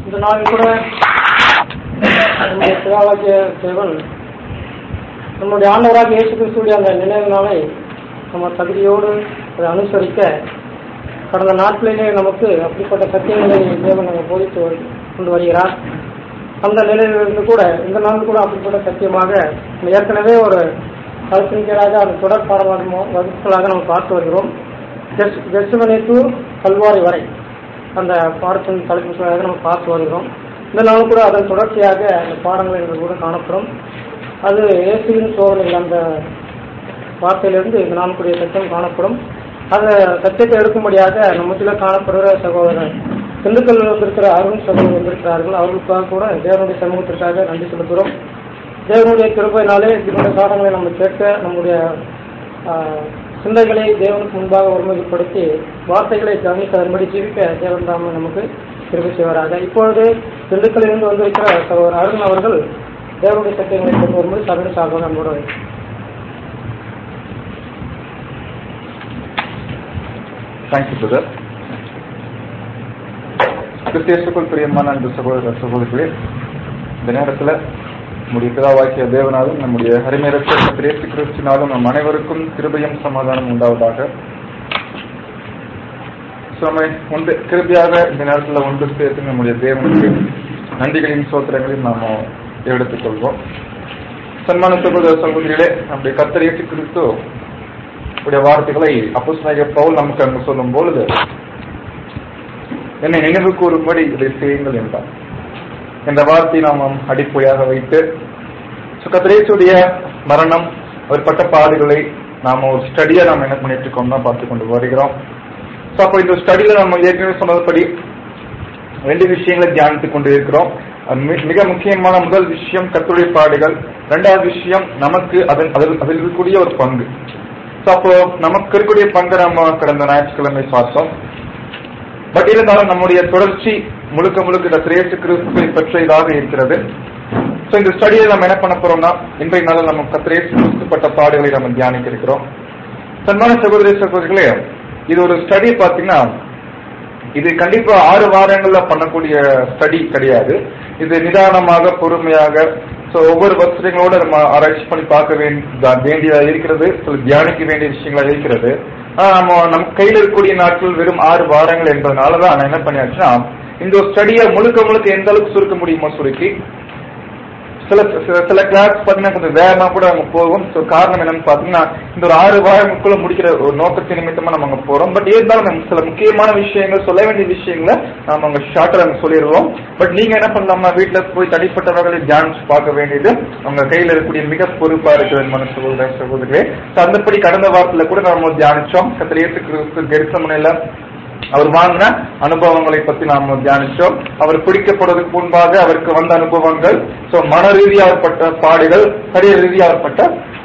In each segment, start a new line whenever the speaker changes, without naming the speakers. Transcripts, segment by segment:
இந்த நாள் கூட நம்முடைய பிதாவாகிய தேவன் நம்முடைய ஆண்டவராக இயேசு கிறிஸ்துடைய அந்த நினைவு நாளை நம்ம தகுதியோடு அதை அனுசரிக்க கடந்த நாட்களிலே நமக்கு அப்படிப்பட்ட சத்தியங்களை தேவன் நம்ம போதித்து வரு- கொண்டு வருகிறார் அந்த நிலையிலிருந்து கூட இந்த நாள் கூட அப்படிப்பட்ட சத்தியமாக நம்ம ஏற்கனவே ஒரு கல்பிங்கராக அந்த தொடர் பாடமாக வகுப்புகளாக நம்ம பார்த்து வருகிறோம் ஜெஸ் ஜெஸ்மனே டு கல்வாரி வரை அந்த பாடத்தின் தலைப்புகளாக நம்ம பார்த்து வருகிறோம் இந்த நாள் கூட அதன் தொடர்ச்சியாக அந்த பாடங்கள் எங்களுக்கு கூட காணப்படும் அது இயேசுவின் சோதனைகள் அந்த வார்த்தையிலிருந்து இந்த நாளுக்குரிய சத்தியம் காணப்படும் அந்த சத்தியத்தை எடுக்கும்படியாக நம்மத்தில காணப்படுகிற சகோதரர் திண்டுக்கல் வந்திருக்கிற அருண் சகோதரர் வந்திருக்கிறார்கள் அவர்களுக்காக கூட தேவனுடைய சமூகத்திற்காக நன்றி செலுத்துகிறோம் தேவனுடைய கிருபையினாலே இதனுடைய பாடங்களை நம்ம கேட்க நம்முடைய ஆஹ், சிந்தைகளை தேவனுக்கு முன்பாக ஒருமுகப்படுத்தி வார்த்தைகளை கவனித்து அதன்படி ஜீவிக்க தேவன் தாமே நமக்கு கிருபை செய்வாராக இப்பொழுது திண்டுக்கல்லில் இருந்து வந்திருக்கிற சகோதரர் அருண் அவர்கள் தேவனுடைய சத்தியங்களை கொண்டு வரும்போது சபையின் சார்பாக நம்மோட
தேங்க்யூ பிரதர் கிறிஸ்தியசுக்குள் பிரியமான அன்பு சகோதர சகோதரிகளே இந்த நேரத்தில் நம்முடைய பிதாவாக்கிய தேவனாலும் நம்முடைய அருமையரசர் கிரேசு கிறிஸ்தினாலும் நம் அனைவருக்கும் கிருபையும் சமாதானம் உண்டாவதாக So, நம்மை ஒன்று கிருபியாக இந்த நேரத்தில் ஒன்று சேர்த்து நம்முடைய தேவனுக்கு நன்றிகளையும் சோத்திரங்களையும் நாம் எடுத்துக்கொள்வோம் சன்மான சகோதர சகோதரிகளே நம்முடைய கர்த்தர் இயேசு கிறிஸ்து உடைய வார்த்தைகளை அப்போஸ்தலனாகிய பவுல் நமக்கு அங்கு சொல்லும் பொழுது என்னை நினைவு கூறும்படி இதை செய்யுங்கள் என்றார் இந்த வார்த்தையை நாம் அடிப்படையாக வைத்து சுகத்திரேசுடைய மரணம் அவர் பட்ட பாடுகளை நாம ஒரு ஸ்டடியா நாம் என்ன பண்ணிட்டு இருக்கோம் தான் பார்த்து கொண்டு வருகிறோம் ஸோ அப்போ இந்த ஸ்டடியில நம்ம ஏற்கனவே சொன்னதுபடி ரெண்டு விஷயங்களை தியானித்துக் கொண்டு இருக்கிறோம் அது மி- மிக முக்கியமான முதல் விஷயம் கத்துடைய பாடுகள் இரண்டாவது விஷயம் நமக்கு அதன் அதில் அதில் இருக்கக்கூடிய ஒரு பங்கு ஸோ அப்போ நமக்கு இருக்கக்கூடிய பங்கை நம்ம கடந்த ஞாயிற்றுக்கிழமை பார்த்தோம் பட் இருந்தாலும் நம்முடைய தொடர்ச்சி முழுக்க முழுக்க இந்த திரேசு கிறிஸ்துவை பற்றியதாக இருக்கிறது ஸோ இந்த ஸ்டடியை நம்ம என்ன பண்ண போறோம்னா இன்றைய நாளில் நம்ம கத்திரேசு கிறிஸ்துப்பட்ட பாடுகளை நம்ம தியானிக்க இருக்கிறோம் சன்மான சகோதரி சகோதரிகளே இது ஒரு ஸ்டடி பார்த்தீங்கன்னா இது கண்டிப்பா ஆறு வாரங்கள்ல பண்ணக்கூடிய ஸ்டடி கிடையாது இது நிதானமாக பொறுமையாக ஸோ ஒவ்வொரு வசதிகளோட நம்ம ஆராய்ச்சி பண்ணி பார்க்க வேண்டிய வேண்டியதா இருக்கிறது சில தியானிக்க வேண்டிய விஷயங்களா இருக்கிறது ஆனா நம்ம நம்ம கையில இருக்கக்கூடிய நாட்கள் வெறும் ஆறு வாரங்கள் என்பதனாலதான் நான் என்ன பண்ணியாச்சுன்னா இந்த ஒரு ஸ்டடியை முழுக்க முழுக்க எந்த அளவுக்கு சுருக்க முடியுமோ சுருக்கி சில சில- சில கிளாஸ் பாத்தீங்கன்னா கொஞ்சம் வேகமா கூட அங்க போகும் ஸோ காரணம் என்னன்னு பாத்தீங்கன்னா இந்த ஒரு ஆறு வாரங்களுக்குள்ள முடிக்கிற ஒரு நோக்கத்தின் நிமித்தமா நம்ம அங்க போறோம் பட் இருந்தாலும் நம்ம சில முக்கியமான விஷயங்கள் சொல்ல வேண்டிய விஷயங்களை நாம அங்க ஷார்ட்டா அங்க சொல்லிடுவோம் பட் நீங்க என்ன பண்ணலாம்னா வீட்டுல போய் தனிப்பட்டவர்களை தியானிச்சு பார்க்க வேண்டியது உங்க கையில இருக்கக்கூடிய மிக பொறுப்பா இருக்கிறது மன சகோதர சகோதரர்களே So, அந்தபடி கடந்த வாரத்துல கூட நம்ம தியானிச்சோம் கத்திரியத்து கிறிஸ்து கெரிசமனையில அவர் வாங்கின அனுபவங்களை பத்தி நாம தியானிச்சோம் அவர் பிடிக்கப்படுவதற்கு முன்பாக அவருக்கு வந்த அனுபவங்கள் சோ மன ரீதியாக ஏற்பட்ட பாடுகள் சரீர ரீதியாக ஏற்பட்ட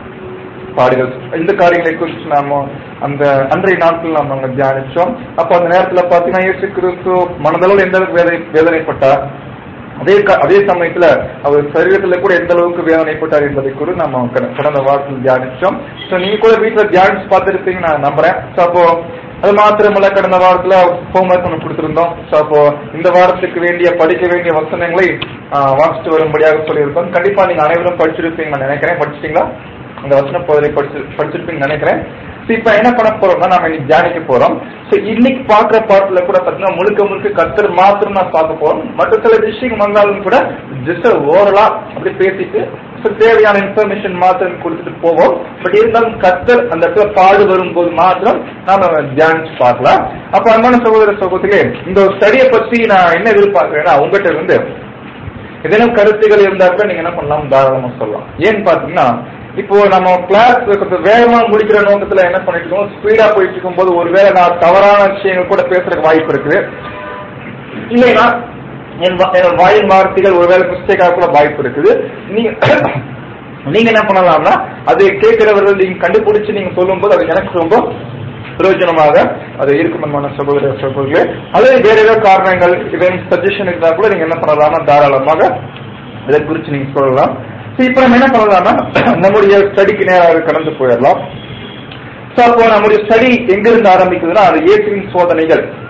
பாடுகள் இந்த காரியங்களை குறித்து நாம அந்த அன்றைய நாட்கள் நாம அங்க தியானிச்சோம் அப்ப அந்த நேரத்துல பாத்தீங்கன்னா இயேசு கிறிஸ்து மனதளவில் எந்த அளவுக்கு வேதனை வேதனைப்பட்டார் அதே க- அதே சமயத்துல அவர் சரீரத்துல கூட எந்த அளவுக்கு வேதனைப்பட்டார் என்பதை கூட நம்ம கட- கடந்த வாரத்தில் தியானிச்சோம் சோ நீங்க கூட வீட்டுல தியானிச்சு பார்த்திருப்பீங்க நான் நம்புறேன் சோ அப்போ அது மாத்திரமல்ல கடந்த வாரத்துல ஹோம்ஒர்க் ஒன்று கொடுத்திருந்தோம் சோ அப்போ இந்த வாரத்துக்கு வேண்டிய படிக்க வேண்டிய வசனங்களை ஆஹ், வாசிட்டு வரும்படியாக சொல்லியிருக்கோம் கண்டிப்பா நீங்க அனைவரும் படிச்சிருப்பீங்க நான் நினைக்கிறேன் படிச்சிட்டீங்களா அந்த வசன பகுதியை படிச்சு படிச்சிருப்பீங்கன்னு நினைக்கிறேன் So, இப்ப என்ன பண்ண போறோம்னா நாம இன்னைக்கு தியானிக்க போறோம் சோ இன்னைக்கு பாக்குற பாட்டுல கூட பாத்தீங்கன்னா முழுக்க முழுக்க கத்தர் மாத்திரம் நான் பார்க்க போறோம் மற்ற சில விஷயம் வந்தாலும் கூட ஜஸ்ட் ஓரலா அப்படி பேசிட்டு so தேவையான இன்ஃபர்மேஷன் மாத்திரம் கொடுத்துட்டு போவோம் பட் இருந்தாலும் கத்தர் அந்த இடத்துல பாடு வரும்போது மாத்திரம் நாம தியானிச்சு பார்க்கலாம் அப்ப அன்பான சகோதர சகோதரிகளே இந்த ஸ்டடியை பத்தி நான் என்ன எதிர்பார்க்கிறேன்னா உங்ககிட்ட இருந்து ஏதேனும் கருத்துகள் இருந்தா கூட நீங்க என்ன பண்ணலாம் தாராளமா சொல்லலாம் ஏன்னு பாத்தீங்கன்னா இப்போ நம்ம கிளாஸ் கொஞ்சம் வேகமா முடிக்கிற நோக்கத்துல என்ன பண்ணிட்டு இருக்கோம் ஸ்பீடா போயிட்டு இருக்கும் போது ஒருவேளை நான் தவறான விஷயங்கள் கூட பேசுறதுக்கு வாய்ப்பு இருக்குது இல்லைன்னா என் வா- என் வாயின் வார்த்தைகள் ஒருவேளை மிஸ்டேக்காக கூட வாய்ப்பு இருக்குது நீங்க நீங்க என்ன பண்ணலாம்னா அதை கேட்கிறவர்கள் நீங்க கண்டுபிடிச்சு நீங்க சொல்லும்போது அது எனக்கு ரொம்ப பிரயோஜனமாக அது இருக்குமான சகோதர சகோதரிகளே அதே வேற ஏதாவது காரணங்கள் இவன் சஜஷன் இருந்தா கூட நீங்க என்ன பண்ணலாம்னா தாராளமாக இதை குறித்து நீங்க சொல்லலாம் சரி, இப்ப நம்ம என்ன பண்ணலாம்னா நம்முடைய ஸ்டடிக்கு நேராக கடந்து போயிடலாம் சோ அப்போ நம்முடைய ஸ்டடி எங்கிருந்து ஆரம்பிக்குதுன்னா அது இயேசுவின் சோதனைகள்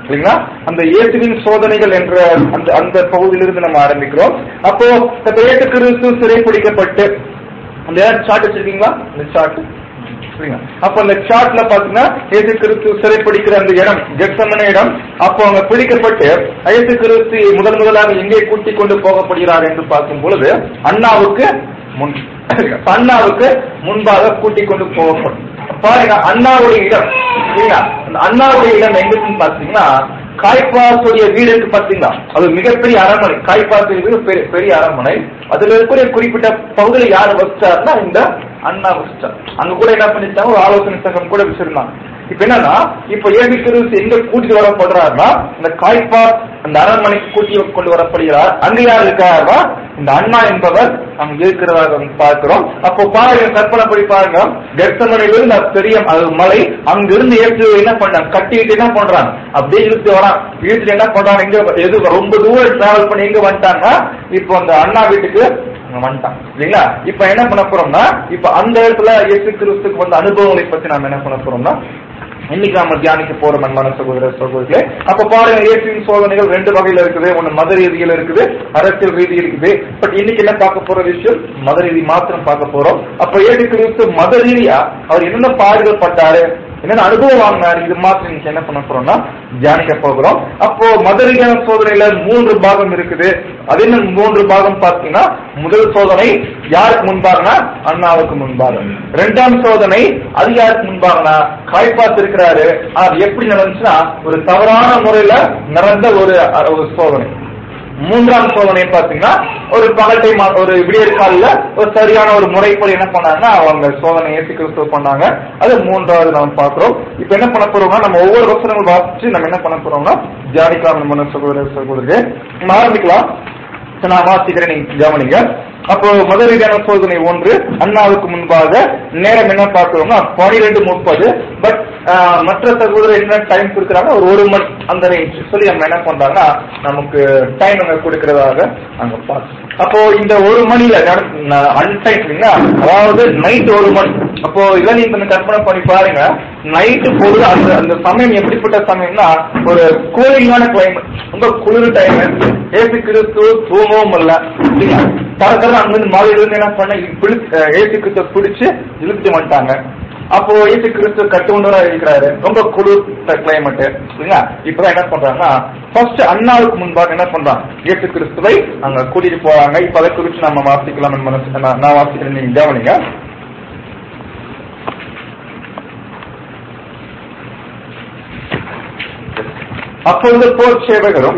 இல்லைங்களா அந்த இயேசுவின் சோதனைகள் என்ற அந்த அந்த பகுதியிலிருந்து நம்ம ஆரம்பிக்கிறோம் அப்போ இப்ப இயேசு கிறிஸ்து சிறைப்பிடிக்கப்பட்டு அந்த சார்ட் வச்சிருக்கீங்களா அந்த சார்ட் சரிங்களா? அப்ப அந்த சார்ட்ல பாத்தீங்கன்னா இயேசு கிறிஸ்து சிறைப்பிடிக்கிற அந்த இடம் ஜெக்சமன இடம் அப்போ அவங்க பிடிக்கப்பட்டு இயேசு கிறிஸ்து முதல் முதலாக எங்கே கூட்டிக் கொண்டு போகப்படுகிறார் என்று பார்க்கும் பொழுது அண்ணாவுக்கு முன் அண்ணாவுக்கு முன்பாக கூட்டிக் கொண்டு போகப்படும் பாருங்க அண்ணாவுடைய இடம் சரிங்களா? அந்த அண்ணாவுடைய இடம் எங்கன்னு பாத்தீங்கன்னா காய்பாசுடைய வீடு இருக்கு பாத்தீங்களா அது மிகப்பெரிய அரண்மனை காய்பாசுடைய வீடு பெரிய- பெரிய அரண்மனை அதுல இருக்கிற குறிப்பிட்ட பகுதியில் யார் வச்சாருன்னா இந்த அண்ணா வச்சார் அங்க கூட என்ன பண்ணிட்டாங்க ஒரு ஆலோசனை சங்கம் கூட வச்சிருந்தாங்க இப்ப என்னன்னா இப்ப ஏபி கிறிஸ்து எங்க கூட்டிட்டு வரப்படுறாருன்னா இந்த காய்பா அந்த அரண்மனைக்கு கூட்டி கொண்டு வரப்படுகிறார் அங்க யார் இருக்காருன்னா இந்த அண்ணா என்பவர் அங்க இருக்கிறதாக வந்து பார்க்கிறோம் அப்போ பாருங்க கற்பனை படி பாருங்க கெர்சமனையிலிருந்து அந்த பெரிய அது மலை அங்கிருந்து ஏற்று என்ன பண்றாங்க கட்டிட்டு என்ன பண்றாங்க அப்படியே இழுத்து வரான் இழுத்துட்டு என்ன பண்றாங்க எங்க எது ரொம்ப தூரம் டிராவல் பண்ணி எங்க வந்துட்டாங்க இப்போ அந்த அண்ணா வீட்டுக்கு அங்க வந்துட்டான் இல்லைங்களா இப்ப என்ன பண்ண போறோம்னா இப்ப அந்த இடத்துல இயேசு கிறிஸ்துக்கு வந்த அனுபவங்களை பத்தி நாம என்ன பண்ண போறோம்னா இன்னைக்கு நாம தியானிக்க போற மண்மான சகோதர சகோதரிகளே அப்ப பாருங்க இயேசுவின் சோதனைகள் ரெண்டு வகையில இருக்குது ஒண்ணு மத ரீதியில இருக்குது அரசியல் ரீதி இருக்குது பட் இன்னைக்கு என்ன பார்க்க போற விஷயம் மத ரீதி மாத்திரம் பார்க்க போறோம் அப்ப இயேசு கிறிஸ்து மத ரீதியா அவர் என்னென்ன பாடுகள் பட்டாரு என்னென்ன அனுபவம் வாங்கினாரு இது மாத்திரம் இன்னைக்கு என்ன பண்ண போறோம்னா தியானிக்க போகிறோம் அப்போ மத ரீதியான சோதனையில மூன்று பாகம் இருக்குது அது என்ன மூன்று பாகம் பார்த்தீங்கன்னா முதல் சோதனை யாருக்கு முன்பாகனா அண்ணாவுக்கு முன்பாக இரண்டாம் சோதனை அது யாருக்கு முன்பாகனா காய்பாத்து இருக்கிறாரு அது எப்படி நடந்துச்சுன்னா ஒரு தவறான முறையில நடந்த ஒரு அ- ஒரு சோதனை மூன்றாம் சோதனை பாத்தீங்கன்னா ஒரு பகட்டை ஒரு விடியற் காலில் ஒரு சரியான ஒரு முறைப்படி என்ன பண்ணாங்கன்னா அவங்க சோதனை ஏசி கிறிஸ்துவ பண்ணாங்க அது மூன்றாவது நம்ம பாக்குறோம் இப்ப என்ன பண்ண போறோம்னா நம்ம ஒவ்வொரு வசனங்கள் வாசிச்சு நம்ம என்ன பண்ண போறோம்னா தியானிக்கலாம் நம்ம சகோதர சகோதரருக்கு நம்ம ஆரம்பிக்கலாம் சரி, நான் வாசிக்கிறேன் நீங்க கவனிங்க அப்போ முதல் ரீதியான சோதனை ஒன்று அண்ணாவுக்கு முன்பாக நேரம் என்ன பார்க்கிறோம்னா பனிரெண்டு முப்பது பட் மற்ற சகோதரர் என்ன டைம் கொடுக்குறாங்க ஒரு ஒரு மணி அந்த ரேஞ்ச் சொல்லி நம்ம என்ன பண்றாங்கன்னா நமக்கு டைம் அங்க கொடுக்கறதாக அங்க பார்க்கணும் அப்போ இந்த ஒரு மணில அன்டைம் இல்லைங்களா அதாவது நைட் ஒரு மணி அப்போ இதை நீங்க கொஞ்சம் கற்பனை பண்ணி பாருங்க நைட்டு பொழுது அந்த அந்த சமயம் எப்படிப்பட்ட சமயம்னா ஒரு கூலிங்கான கிளைமேட் ரொம்ப குளிர் டைம் ஏசி கிறிஸ்து தூங்கவும் இல்ல இல்லைங்களா தரத்தர அங்கிருந்து மாலையில இருந்து என்ன பண்ண பிடி ஏசி கிறிஸ்துவ பிடிச்சு இழுத்துட்டு வந்துட்டாங்க அப்போ ஏசு கிறிஸ்து கட்டுண்டரா இருக்கிறாரு ரொம்ப குளிர் கிளைமேட் இல்லைங்களா இப்பதான் என்ன பண்றாங்கன்னா ஃபர்ஸ்ட் அண்ணாவுக்கு முன்பாக என்ன பண்றாங்க இயேசு கிறிஸ்துவை அங்க கூட்டிட்டு போறாங்க இப்ப அதை குறிச்சு நம்ம வாசிக்கலாம் மனசு நான் நான் வாசிக்கிறேன் நீங்க கவனிங்க அப்பொழுது போர் சேவகரும்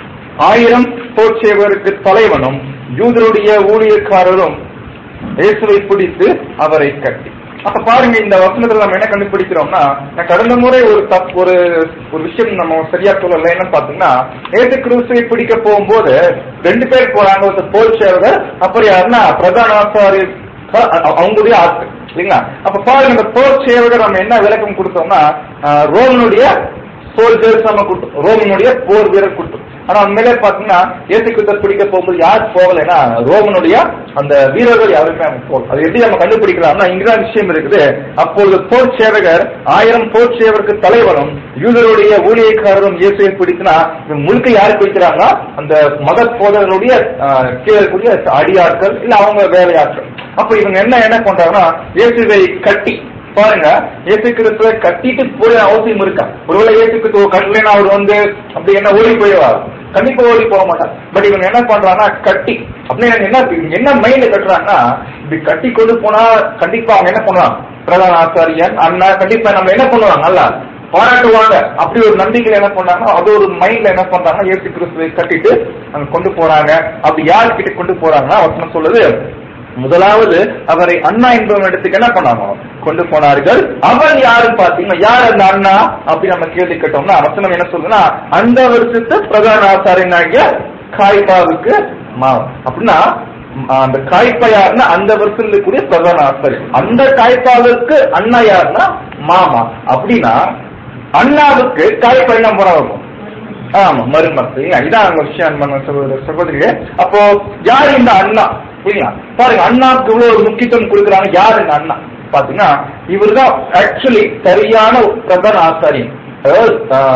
ஆயிரம் போர் சேவகருக்கு தலைவனும் யூதருடைய ஊழியக்காரரும் இயேசுவை பிடித்து அவரை கட்டி அப்ப பாருங்க இந்த வசனத்துல நம்ம என்ன கண்டுபிடிக்கிறோம்னா நான் கடந்த முறை ஒரு தப் ஒரு ஒரு விஷயம் நம்ம சரியா சொல்லல என்ன பாத்தீங்கன்னா ஏசு கிறிஸ்துவை பிடிக்க போகும்போது ரெண்டு பேர் போறாங்க ஒரு போர் சேவகர் அப்புறம் யாருன்னா பிரதான ஆசாரி அ- அ- அவங்களுடைய ஆட்கள் இல்லைங்களா அப்ப பாருங்க இந்த போர் சேவகர் நம்ம என்ன விளக்கம் கொடுத்தோம்னா அஹ், ரோமனுடைய சோல்ஜர்ஸ் நம்ம கொடுத்தோம் ரோமனுடைய போர் வீரர் கொடுத்தோம் ஆனா உண்மையிலே பாத்தீங்கன்னா ஏசு கிறிஸ்துவ பிடிக்க போகும்போது யார் போகலைன்னா ரோமனுடைய அந்த வீரர்கள் யாருமே அவங்க போகல அது எப்படி நம்ம கண்டுபிடிக்கலாம்னா இங்கதான் விஷயம் இருக்குது அப்பொழுது போர் சேவகர் ஆயிரம் போர் சேவருக்கு தலைவரும் யூதருடைய ஊழியக்காரரும் இயேசுவை பிடிக்குன்னா இவங்க முழுக்க யாரு பிடிக்கிறாங்கன்னா அந்த மத போதர்களுடைய ஆஹ், கீழே இருக்கக்கூடிய அடியாட்கள் இல்ல அவங்க வேலையாட்கள் அப்ப இவங்க என்ன என்ன பண்றாங்கன்னா இயேசுவை கட்டி பாருங்க இயேசு கிறிஸ்துவ கட்டிட்டு போய் அவசியம் இருக்கா ஒருவேளை இயேசு கிறிஸ்துவ கட்டலைன்னா அவர் வந்து அப்படி என்ன ஓடி போயிடுவார் கண்டிப்பா ஓடி போக மாட்டார் பட் இவங்க என்ன பண்றாங்கன்னா கட்டி அப்படின்னு என்ன என்ன மைண்ட்ல கட்டுறாங்கன்னா இப்படி கட்டி கொண்டு போனா கண்டிப்பா அவங்க என்ன பண்ணுவாங்க பிரதான ஆச்சாரியன் அண்ணா கண்டிப்பா நம்ம என்ன பண்ணுவாங்க நல்லா பாராட்டுவாங்க அப்படி ஒரு நம்பிக்கையில என்ன பண்றாங்க அது ஒரு மைண்ட்ல என்ன பண்றாங்க இயேசு கிறிஸ்துவை கட்டிட்டு அங்க கொண்டு போறாங்க அப்படி யார் கிட்ட கொண்டு போறாங்கன்னா வசனம் சொல்லுது முதலாவது அவரை அண்ணா என்பவன் இடத்துக்கு என்ன பண்ணாங்க கொண்டு போனார்கள் அவன் யாருன்னு பாத்தீங்கன்னா யார் அந்த அண்ணா அப்படி நம்ம கேள்வி கேட்டோம்னா வசனம் என்ன சொல்லுதுன்னா அந்த வருஷத்து பிரதான ஆசாரியனாகிய காய்பாவுக்கு மாவன் அப்படின்னா ம், அந்த காய்ப்பா யாருன்னா அந்த வருஷத்துல இருக்கக்கூடிய பிரதான ஆசாரியர் அந்த காய்ப்பாவுக்கு அண்ணா யாருன்னா மாமா அப்படின்னா அண்ணாவுக்கு காய்ப்பா என்ன முறை இருக்கும் ஆமா மருமக்கள் இதான் அங்க விஷயம் அன்பான சகோதர சகோதரியே அப்போ யார் இந்த அண்ணா சரிங்களா பாருங்க அண்ணாக்கு இவ்வளவு ஒரு முக்கியத்துவம் கொடுக்குறாங்க யார் இந்த அண்ணா பாத்தீங்கன்னா இவர்தான் ஆக்சுவலி சரியான ஒரு பிரதான ஆசாரியன் அதாவது ஆஹ்,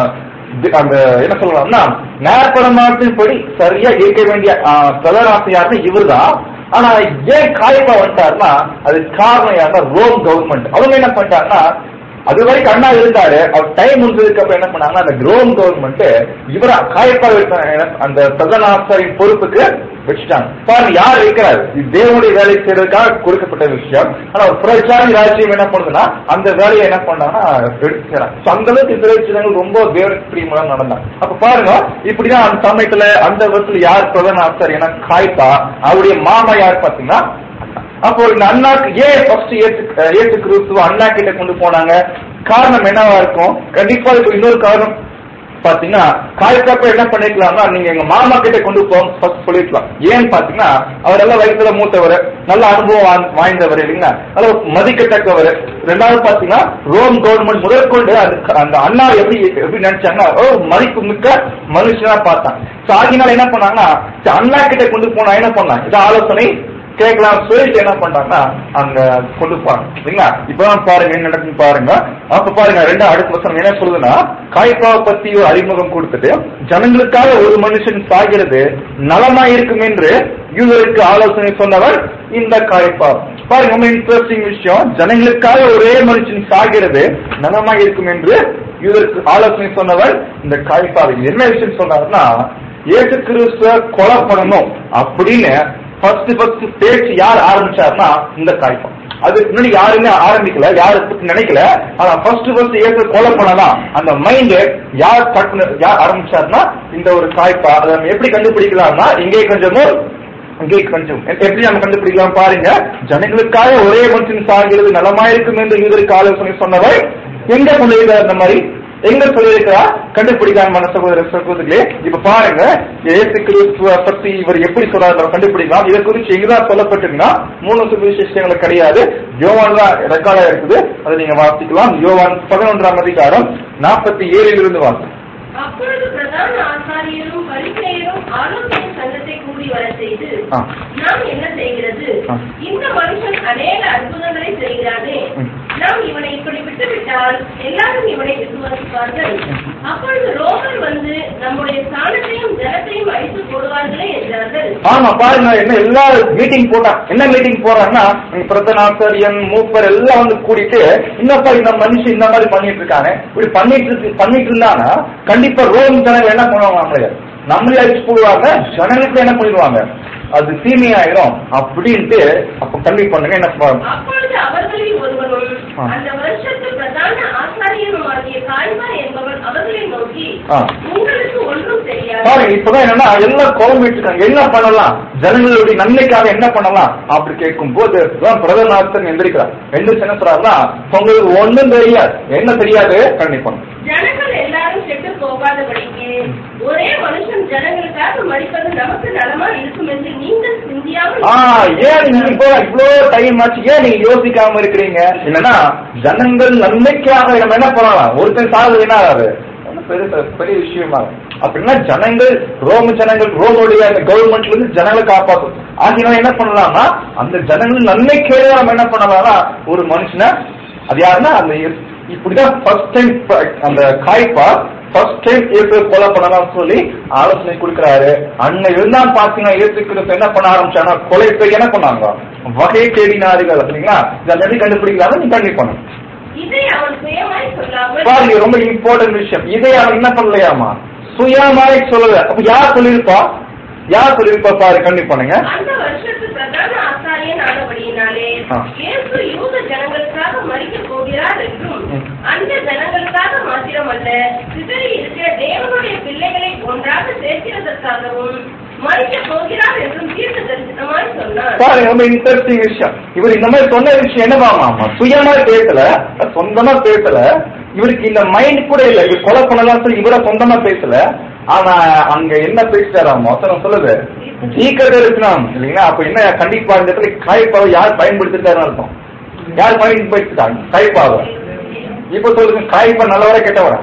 தி- அந்த என்ன சொல்லலாம்னா நேரப்படமாட்டின்படி சரியா இருக்க வேண்டிய பிரதராசியாருன்னு இவர்தான் ஆனா ஏன் காய்ப்பா வந்துட்டாருன்னா அது காரணம் யாருன்னா ரோம் கவர்மெண்ட் அவங்க என்ன பண்ணிட்டாங்கன்னா அது வரைக்கும் அண்ணா இருந்தாரு அவர் டைம் முடிஞ்சதுக்கு அப்புறம் என்ன பண்ணாங்கன்னா அந்த ரோம் கவர்மெண்ட் இவர காயப்பா அந்த பிரதனாசரின் பொறுப்புக்கு வச்சுட்டாங்க பாருங்க யார் இருக்கிறாரு இது தேவனுடைய வேலை செய்யறதுக்காக கொடுக்கப்பட்ட விஷயம் ஆனா ஒரு பிரச்சாரி ராஜ்யம் என்ன பண்ணுதுன்னா அந்த வேலையை என்ன பண்ணாங்கன்னா எடுத்து செய்றாங்க. So, அந்த அளவுக்கு இந்த ஜனங்கள் ரொம்ப தேவனுக்கு பிரியமா நடந்தாங்க அப்ப பாருங்க இப்படிதான் அந்த சமயத்துல அந்த வருஷத்துல யார் பிரதான ஆசாரியனா காய்ப்பா அவருடைய மாமா யார் பாத்தீங்கன்னா அப்போ இந்த அண்ணாக்கு ஏன் ஃபர்ஸ்ட் ஏத்து ஏத்து கிறிஸ்துவ அண்ணா கிட்ட கொண்டு போனாங்க காரணம் என்னவா இருக்கும் கண்டிப்பா இப்போ இன்னொரு காரணம் பாத்தீங்கன்னா காய்க்காப்ப என்ன பண்ணிக்கலாம்னா நீங்க எங்க மாமா கிட்ட கொண்டு போங்க ஃபர்ஸ்ட் சொல்லிருக்கலாம் ஏன்னு பாத்தீங்கன்னா அவர் எல்லாம் வயசுல மூத்தவர் நல்ல அனுபவம் வா- வாய்ந்தவர் இல்லைங்களா நல்ல மதிக்கத்தக்கவர் ரெண்டாவது பாத்தீங்கன்னா ரோம் கவர்மெண்ட் முதற்கொண்டு அந்த அந்த அண்ணா எப்படி எப்படி நினைச்சாங்கன்னா ஓ மதிப்பு மிக்க மனுஷனா பார்த்தாங்க சோ ஆகினால என்ன பண்ணாங்கன்னா சரி, அண்ணா கிட்ட கொண்டு போனா என்ன பண்ணலாம் இது ஆலோசனை கேட்கலாம் சொல்லிட்டு என்ன பண்றாங்கன்னா அங்க கொண்டு போறாங்க சரிங்களா இப்பதான் பாருங்க என்ன நடக்குன்னு பாருங்க அப்ப பாருங்க ரெண்டு அடுத்த வசனம் என்ன சொல்லுதுன்னா காய்ப்பாவை பத்தி ஒரு அறிமுகம் கொடுத்துட்டு ஜனங்களுக்காக ஒரு மனுஷன் சாகிறது நலமா இருக்கும் என்று யூதருக்கு ஆலோசனை சொன்னவர் இந்த காய்ப்பா பாருங்க ரொம்ப இன்ட்ரெஸ்டிங் விஷயம் ஜனங்களுக்காக ஒரே மனுஷன் சாகிறது நலமா இருக்கும் என்று யூதருக்கு ஆலோசனை சொன்னவர் இந்த காய்ப்பாவை என்ன விஷயம் சொன்னாருன்னா இயேசு கிறிஸ்துவ கொலை பண்ணணும் அப்படின்னு ஃபர்ஸ்ட் ஃபர்ஸ்ட் பேச்சு யார் ஆரம்பிச்சாருன்னா இந்த காய்ப்பம் அது முன்னாடி யாருமே ஆரம்பிக்கல யாரு பத்தி நினைக்கல ஆனா ஃபர்ஸ்ட் ஃபர்ஸ்ட் ஏற்ற கொலை பண்ணலாம் அந்த மைண்ட் யார் கட்டு யார் ஆரம்பிச்சாருன்னா இந்த ஒரு காய்ப்பா அதை நம்ம எப்படி கண்டுபிடிக்கலாம்னா இங்கே கொஞ்சமும் இங்கே கொஞ்சம் எ- எப்படி நம்ம கண்டுபிடிக்கலாம் பாருங்க ஜனங்களுக்காக ஒரே மனுஷன் சாகிறது நலமாயிருக்கும் என்று யூதருக்கு ஆலோசனை சொன்னவர் எங்க சொல்லியிருக்கார் அந்த மாதிரி எங்க சொல்லியிருக்கிறா கண்டுபிடிக்கலாம் மன சகோதர சகோதரிகளே இப்ப பாருங்க ஏசு கிறிஸ்துவ பத்தி இவர் எப்படி சொல்றாரு நம்ம கண்டுபிடிக்கலாம் இதை குறித்து எங்கதான் சொல்லப்பட்டிருக்குன்னா மூணு சுவிசேஷங்கள் கிடையாது யோவான் தான் ரெக்கார்டா இருக்குது அதை நீங்க வாசிக்கலாம் யோவான் பதினொன்றாம் அதிகாரம் நாற்பத்தி ஏழில் இருந்து வாசி
அப்பொழுது பிரதான ஆசாரியரும் பரிசேயரும் ஆலோசனை சங்கத்தை கூடி வர செய்து
ஆ.
நாம் என்ன செய்கிறது
ஆ.
இந்த மனுஷன் அநேக அற்புதங்களை செய்கிறானே
ம்.
நாம் இவனை இப்படி விட்டுவிட்டால் எல்லாரும் இவனை விசுவாசிப்பார்கள் அப்பொழுது ரோமர் வந்து நம்முடைய ஸ்தானத்தையும் ஜனத்தையும் அழித்து போடுவார்களே என்றார்கள்
ஆமா பாருங்க என்ன எல்லா மீட்டிங் போட்டா என்ன மீட்டிங் போறாங்கன்னா பிரதனாசரியன் மூப்பர் எல்லாம் வந்து கூட்டிட்டு இன்னப்பா இந்த மனுஷன் இந்த மாதிரி பண்ணிட்டு இருக்காங்க இப்படி பண்ணிட்டு இருக்கு பண்ணிட்டு இருந்தாங்கன்னா கண்டிப்பா ரோம் ஜனங்கள் என்ன பண்ணுவாங்க நம்மள நம்மளே அடிச்சு போடுவாங்க ஜனங்களுக்கு என்ன பண்ணிடுவாங்க அது தீமையாயிரும் அப்படின்ட்டு அப்ப கல்வி பண்ணுங்க என்ன ப-
அப்பொழுது அவர்களில் ஒருவனும்
ஆ.
அந்த வருஷத்து பிரதான ஆசாரியனும் ஆகிய காய்வா என்பவன் அவர்களை நோக்கி
ஆ.
உங்களுக்கு ஒன்றும் தெரியாது
பாருங்க இப்பதான் என்னன்னா எல்லாம் குழம்பிட்டு இருக்காங்க என்ன பண்ணலாம் ஜனங்களுடைய நன்மைக்காக என்ன பண்ணலாம் அப்படி கேட்கும் போது பிரதமர் எந்திரிக்கிறார் எந்திரிச்சு என்ன சொல்றாருன்னா உங்களுக்கு ஒண்ணும் தெரியாது என்ன தெரியாது கண்டிப்பா
ஜனங்கள் எல்லாரும் கெட்டு போகாதபடிக்கு ஒரே மனுஷன் ஜனங்களுக்காக மறிப்பது நமக்கு நலமா இருக்கும் என்று நீங்கள் சிந்தியாமல்
ஆ ஏன் நீங்க இப்போ இவ்வளோ டைம் ஆச்சு ஏன் நீங்க யோசிக்காம இருக்கிறீங்க என்னன்னா ஜனங்கள் நன்மைக்காக நம்ம என்ன பண்ணலாம் ஒருத்தன் சாகுது என்ன ஆகாது ஒண்ணும் பெரிய பெரிய விஷயமா அப்படின்னா ஜனங்கள் ரோம ஜனங்கள் ரோமுடைய அந்த கவர்மெண்ட்ல இருந்து ஜனங்களை காப்பாற்றும் ஆகினால என்ன பண்ணலாம்னா அந்த ஜனங்கள் நன்மைக்கே நம்ம என்ன பண்ணலாம்னா ஒரு மனுஷனை அது யாருன்னா அந்த இ- இப்படிதான் ஃபர்ஸ்ட் டைம் அந்த காய்ப்பா ஃபர்ஸ்ட் டைம் இயேசு கொலை பண்ணலாம் சொல்லி ஆலோசனை கொடுக்கிறாரு அன்னை இருந்தான் பாத்தீங்கன்னா இயேசு கிறிஸ்து என்ன பண்ண ஆரம்பிச்சானா கொலை செய்ய என்ன பண்ணாங்க வகை தேடினார்கள் அப்படிங்களா இதை எப்படி கண்டுபிடிக்கலாம் நீ கண்டிப்பாங்க
இதை அவன் சுயமாய் சொல்லாமல்
பாருங்க ரொம்ப இம்பார்ட்டன்ட் விஷயம் இதை அவன் என்ன பண்ணலையாமா சுயமாய் சொல்லல அப்ப யார் சொல்லியிருப்பா யார் சொல்லியிருப்பா பாரு கண்டிப்பானுங்க
அந்த வருஷத்து பிரதான ஆசாரியன் ஆனபடியினாலே
ஆ.
இயேசு யூத ஜனங்களுக்காக மறிக்க போகிறார் என்றும்
ம்.
அந்த ஜனங்களுக்காக மாத்திரமல்ல சிதறி இருக்கிற தேவனுடைய பிள்ளைகளை ஒன்றாக சேர்க்கிறதற்காகவும் மறிக்க போகிறார் என்றும் தீர்க்க தரிசனமாய் சொன்னார்
பாருங்க ரொம்ப இன்ட்ரெஸ்டிங் விஷயம் இவர் இந்த மாதிரி சொன்ன விஷயம் என்னவாமா சுயமா பேசல சொந்தமா பேசல இவருக்கு இந்த மைண்ட் கூட இல்ல இவர் கொலை பண்ணலாம் சொல்லி இவர சொந்தமா பேசல ஆனா அங்க என்ன பேசிட்டாராம் வசனம் சொல்லுது தீக்க தரிசனம் இல்லைங்களா அப்ப என்ன கண்டிப்பா இந்த இடத்துல காய்ப்பாவை யார் பயன்படுத்திட்டாருன்னு அர்த்தம் யார் பயன்படுத்திட்டாங்க காய்ப்பாவை இப்ப சொல்லுங்க காய்ப்பா நல்லவரா கெட்டவரா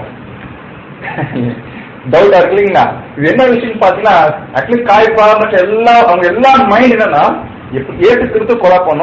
டவுட்டா இருக்கு இல்லைங்களா இது என்ன விஷயம் பாத்தீங்கன்னா அட்லீஸ்ட் காய்ப்பா மற்ற எல்லா அவங்க எல்லா மைண்ட் என்னன்னா எப்படி ஏற்று திருத்து கொலை பண்ணும்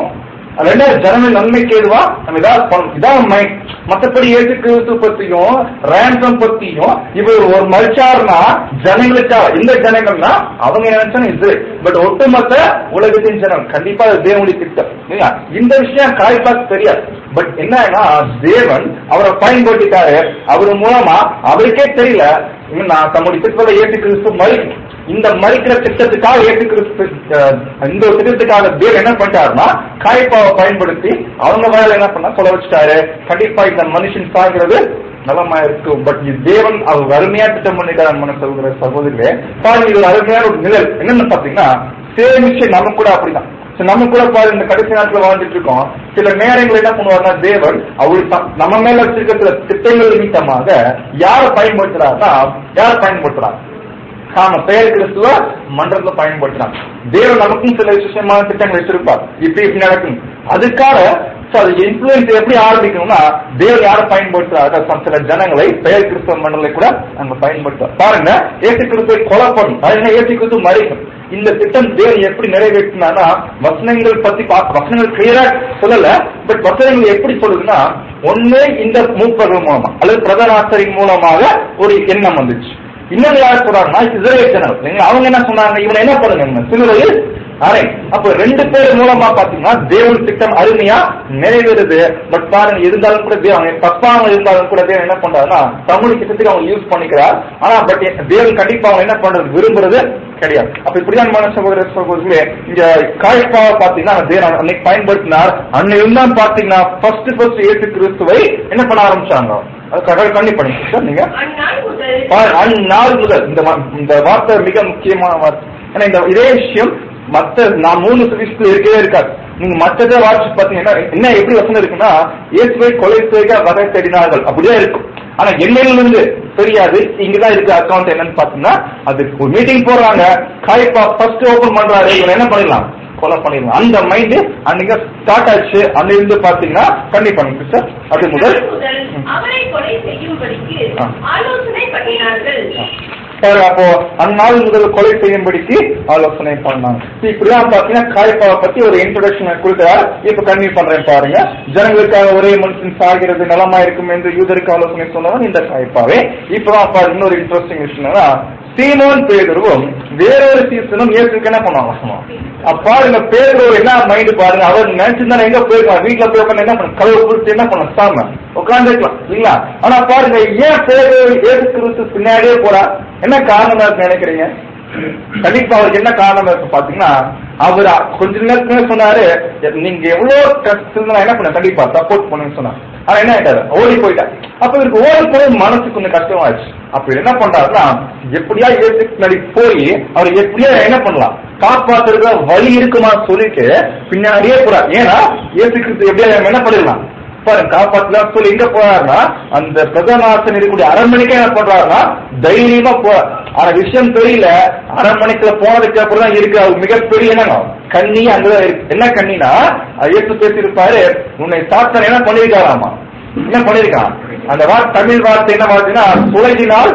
ரெண்டாவது ஜனங்கள் நன்மைக்கு ஏதுவா நம்ம இதான் பண்ணணும் இதான் மைண்ட் மத்தபடி ஏசு கிறிஸ்து பத்தியும் ரேண்டம் பத்தியும் இவர் ஒரு மறிச்சாருன்னா ஜனங்களுக்கா இந்த ஜனங்கள்னா அவங்க நினைச்சாலும் இது பட் ஒட்டுமொத்த உலகத்தின் ஜனம் கண்டிப்பா அது தேவனுடைய திட்டம் இல்லையா? இந்த விஷயம் காய்பாக்கு தெரியாது பட் என்னன்னா தேவன் அவரை பயன்படுத்திட்டாரு அவர் மூலமா அவருக்கே தெரியல இன்னும் நான் தம்முடைய திட்டத்துல ஏசு கிறிஸ்து மறிக்கும் இந்த மறிக்கிற திட்டத்துக்காக ஏசு கிறிஸ்து அஹ், இந்த ஒரு திட்டத்துக்காக தேவன் என்ன பண்ணிட்டாருன்னா காய்ப்பாவை பயன்படுத்தி அவங்க வேலை என்ன பண்ணா சொல்ல வச்சுட்டாரு கண்டிப்பா இந்த மனுஷன் சாகிறது நலமா இருக்கும் பட் இது தேவன் அவர் அருமையா திட்டம் பண்ணிட்டார் மன சொல்கிற சகோதரிகளே பாருங்க இது ஒரு அருமையான ஒரு நிழல் என்னன்னு பாத்தீங்கன்னா சேம் விஷயம் நம்ம கூட அப்படிதான் So, நம்ம கூட பாரு இந்த கடைசி நாட்கள் வாழ்ந்துட்டு இருக்கோம் சில நேரங்கள் என்ன பண்ணுவாருன்னா தேவன் அவரு த- நம்ம மேல வச்சிருக்க சில திட்டங்கள் நிமித்தமாக யாரை பயன்படுத்துறாருன்னா யார் பயன்படுத்துறாங்க ஆமா பெயர் கிறிஸ்துவ மன்றத்துல பயன்படுத்துறாங்க தேவன் நமக்கும் சில விசேஷமான திட்டங்கள் வச்சிருப்பார் இப்படி இப்படி நடக்கும் அதுக்காக so அது இன்ஃபுளுன்ஸ் எப்படி ஆரம்பிக்கணும்னா தேவன் யாரை பயன்படுத்துறாரு some சில ஜனங்களை பெயர் கிறிஸ்துவ மண்டலை கூட அங்க பயன்படுத்துறார் பாருங்க ஏசு கிறிஸ்துவை கொலை பண்ணும் அது என்ன ஏசு கிறிஸ்து மறிக்கும் இந்த திட்டம் தேவன் எப்படி நிறைவேற்றினானா வசனங்கள் பத்தி பா- வசனங்கள் கிளியரா சொல்லல பட் வசனங்கள் எப்படி சொல்லுதுன்னா ஒண்ணு இந்த மூப்பர்கள் மூலமா அல்லது பிரதான ஆசிரியர் மூலமாக ஒரு எண்ணம் வந்துச்சு இன்னொரு யார் சொல்றாங்கன்னா இஸ்ரேல் ஜனங்கள் இல்லைங்களா? அவங்க என்ன சொன்னாங்க இவனை என்ன பண்ணுங்க சிலுவையில் அரை அப்ப ரெண்டு பேர் மூலமா பாத்தீங்கன்னா தேவன் திட்டம் அருமையா நிறைவேறுது பட் பாருங்க இருந்தாலும் கூட தேவன் தப்பாம இருந்தாலும் கூட தேவன் என்ன பண்றாருன்னா தமிழ் திட்டத்துக்கு அவங்க யூஸ் பண்ணிக்கிறார் ஆனா பட் தேவன் கண்டிப்பா அவங்க என்ன பண்றது விரும்புறது கிடையாது அப்ப இப்படிதான் மன சகோதர சகோதரர்களே இங்க காய்ப்பாவை பாத்தீங்கன்னா தேவன் அன்னைக்கு பயன்படுத்தினார் அன்னைக்கு தான் பாத்தீங்கன்னா ஃபர்ஸ்ட் ஃபர்ஸ்ட் இயேசு கிறிஸ்துவை என்ன பண்ண ஆரம்பிச்சாங்க அது கடல் கண்ணி பண்ணி சார் நீங்க
அந்நாள் முதல்
பாரு, அந்நாள் முதல் இந்த வா- இந்த வார்த்தை மிக முக்கியமான வார்த்தை ஏன்னா இந்த இதே விஷயம் மத்த நான் மூணு சுவிஸ்ல இருக்கவே இருக்காது நீங்க மற்றதை வாட்சி பாத்தீங்கன்னா என்ன எப்படி வசனம் இருக்குன்னா இயேசுவை கொலை செய்க வகை தேடினார்கள் அப்படியே இருக்கும் ஆனா எண்ணிலிருந்து தெரியாது இங்கதான் இருக்கு அக்கௌண்ட் என்னன்னு பாத்தீங்கன்னா அது ஒரு மீட்டிங் போடுறாங்க காய்ப்பா ஃபர்ஸ்ட் ஓபன் பண்றாரு இவன் என்ன பண்ணிடலாம் கொலை பண்ணிடலாம் அந்த மைண்ட் அன்னைக்கு ஸ்டார்ட் ஆச்சு அன்னிலிருந்து பாத்தீங்கன்னா கண்ணி பண்ணுங்க சார் அது முதல்
அந்நாள் முதல் அவரை கொலை செய்யும்படிக்கு
ஆ.
ஆலோசனை பண்ணினார்கள்
பாரு, அப்போ அந்நாள் முதல் கொலை செய்யும்படிக்கு ஆலோசனை பண்ணாங்க இப்படிதான் பாத்தீங்கன்னா காய்ப்பாவை பத்தி ஒரு இன்ட்ரோடக்ஷன் கொடுக்கிறார் இப்ப கன்வியூ பண்றேன் பாருங்க ஜனங்களுக்காக ஒரே மனுஷன் சாகிறது நலமா இருக்கும் என்று யூதருக்கு ஆலோசனை சொன்னவன் இந்த காய்ப்பாவே இப்பதான் பாரு இன்னொரு இன்ட்ரெஸ்டிங் விஷயம்னா சீமோன் பேதருவும் வேறொரு சீசனும் இயேசுக்கு என்ன பண்ணுவாங்க அப்ப பாருங்க பேதர் என்ன மைண்ட் பாருங்க அவர் நினைச்சிருந்தா எங்க போயிருக்கான் வீட்டுல போய் உட்கார்ந்து என்ன பண்ண கலவு குடிச்சு என்ன பண்ண சாம உட்காந்துருக்கலாம் இல்லைங்களா ஆனா பாருங்க ஏன் பேதர் இயேசு கிறிஸ்து பின்னாடியே போறா என்ன காரணமா இருக்கு நினைக்கிறீங்க கண்டிப்பா அவருக்கு என்ன காரணம் இருக்கு பாத்தீங்கன்னா அவர் கொஞ்ச நேரத்துக்கு சொன்னாரு நீங்க எவ்வளவு கஷ்டம் என்ன பண்ண கண்டிப்பா சப்போர்ட் பண்ணுன்னு சொன்னார் ஆனா என்ன ஆயிட்டாரு ஓடி போயிட்டார் அப்ப இவருக்கு ஓடி போய் மனசுக்கு கொஞ்சம் கஷ்டமாச்சு அப்ப இவர் என்ன பண்றாருன்னா எப்படியா ஏசு பின்னாடி போய் அவர் எப்படியா என்ன பண்ணலாம் காப்பாத்துறதுல வழி இருக்குமா சொல்லிட்டு பின்னாடியே போறார் ஏன்னா ஏசு கிறிஸ்து எப்படியா என்ன பண்ணிடலாம் பாருங்க காப்பாத்தலாம் சொல்லி எங்க போறாருன்னா அந்த பிரதமாசன் இருக்கக்கூடிய அரண்மனைக்கே என்ன பண்றாருன்னா தைரியமா போறார் ஆனா விஷயம் தெரியல அரண்மனைக்குள்ள போனதுக்கு அப்புறம் தான் இருக்கு அது மிகப்பெரிய என்னங்க கண்ணி அங்கதான் இருக்கு என்ன கண்ணினா அது இயேசு பேசியிருப்பாரு உன்னை சாத்தன் என்ன பண்ணிருக்காராமா என்ன பண்ணிருக்கான் அந்த வார்த்தை தமிழ் வார்த்தை என்ன வார்த்தைன்னா சுழகினால்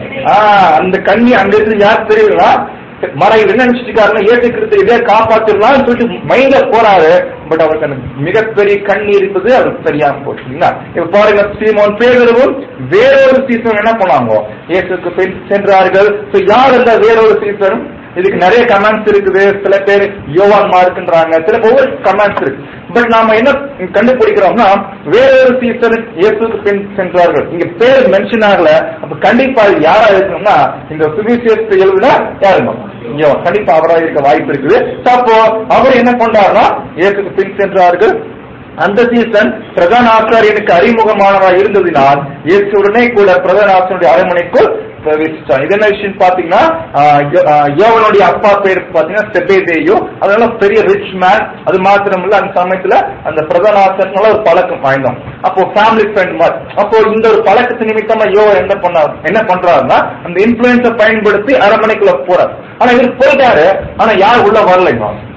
ஆஹ் அந்த கண்ணி அங்க இருந்து யார் தெரியுங்களா மறைவு என்ன நினைச்சிருக்காருன்னா ஏசு கிறிஸ்து இதே காப்பாத்திடலாம்னு சொல்லிட்டு மைண்ட்ல போறாரு பட் அவருக்கு அந்த மிகப்பெரிய கண்ணி இருப்பது அவருக்கு தெரியாம போச்சு இல்லைங்களா இப்ப பாருங்க சீமோன் பேரும் வேறொரு சீசன் என்ன பண்ணாங்க இயேசுக்கு பின் சென்றார்கள் So, யார் அந்த வேறொரு சீசன் இதுக்கு நிறைய கமெண்ட்ஸ் இருக்குது சில பேர் யோவான் மார்க்குன்றாங்க சில ஒவ்வொரு கமெண்ட்ஸ் இருக்கு பட் நாம என்ன கண்டுபிடிக்கிறோம்னா வேறொரு சீசன் இயேசுக்கு பின் சென்றார்கள் இங்க பேர் மென்ஷன் ஆகல அப்ப கண்டிப்பா இது யாரா இருக்கணும்னா இந்த சுவிசேஷத்தை எழுதுனா யாருங்க யோவான். கண்டிப்பா அவரா இருக்க வாய்ப்பு இருக்குது So, அப்போ அவர் என்ன பண்றாருன்னா இயேசுக்கு பின் சென்றார்கள் அந்த சீசன் பிரதான ஆசாரியனுக்கு அறிமுகமானவா இருந்ததினால் இயேசுடனே கூட பிரதான ஆசிரியனுடைய அரண்மனைக்குள் பிரவேசிச்சான் இது என்ன விஷயம் பாத்தீங்கன்னா ஆஹ் யோ- ஆஹ் யோவனுடைய அப்பா பேர் பாத்தீங்கன்னா செபேதேயோ அதனால பெரிய ரிச் மேன் அது மாத்திரம் இல்ல அந்த சமயத்துல அந்த பிரதான ஆசிரியனால ஒரு பழக்கம் வாய்ந்தோம் அப்போ ஃபேமிலி ஃப்ரெண்ட் மாதிரி அப்போ இந்த ஒரு பழக்கத்து நிமித்தமா யோ என்ன பண்ணார் என்ன பண்றாருன்னா அந்த இன்ஃபுளுன்ஸை பயன்படுத்தி அரண்மனைக்குள்ள போறார் ஆனா இவர் போயிட்டாரு ஆனா யார் உள்ள வரலைங்க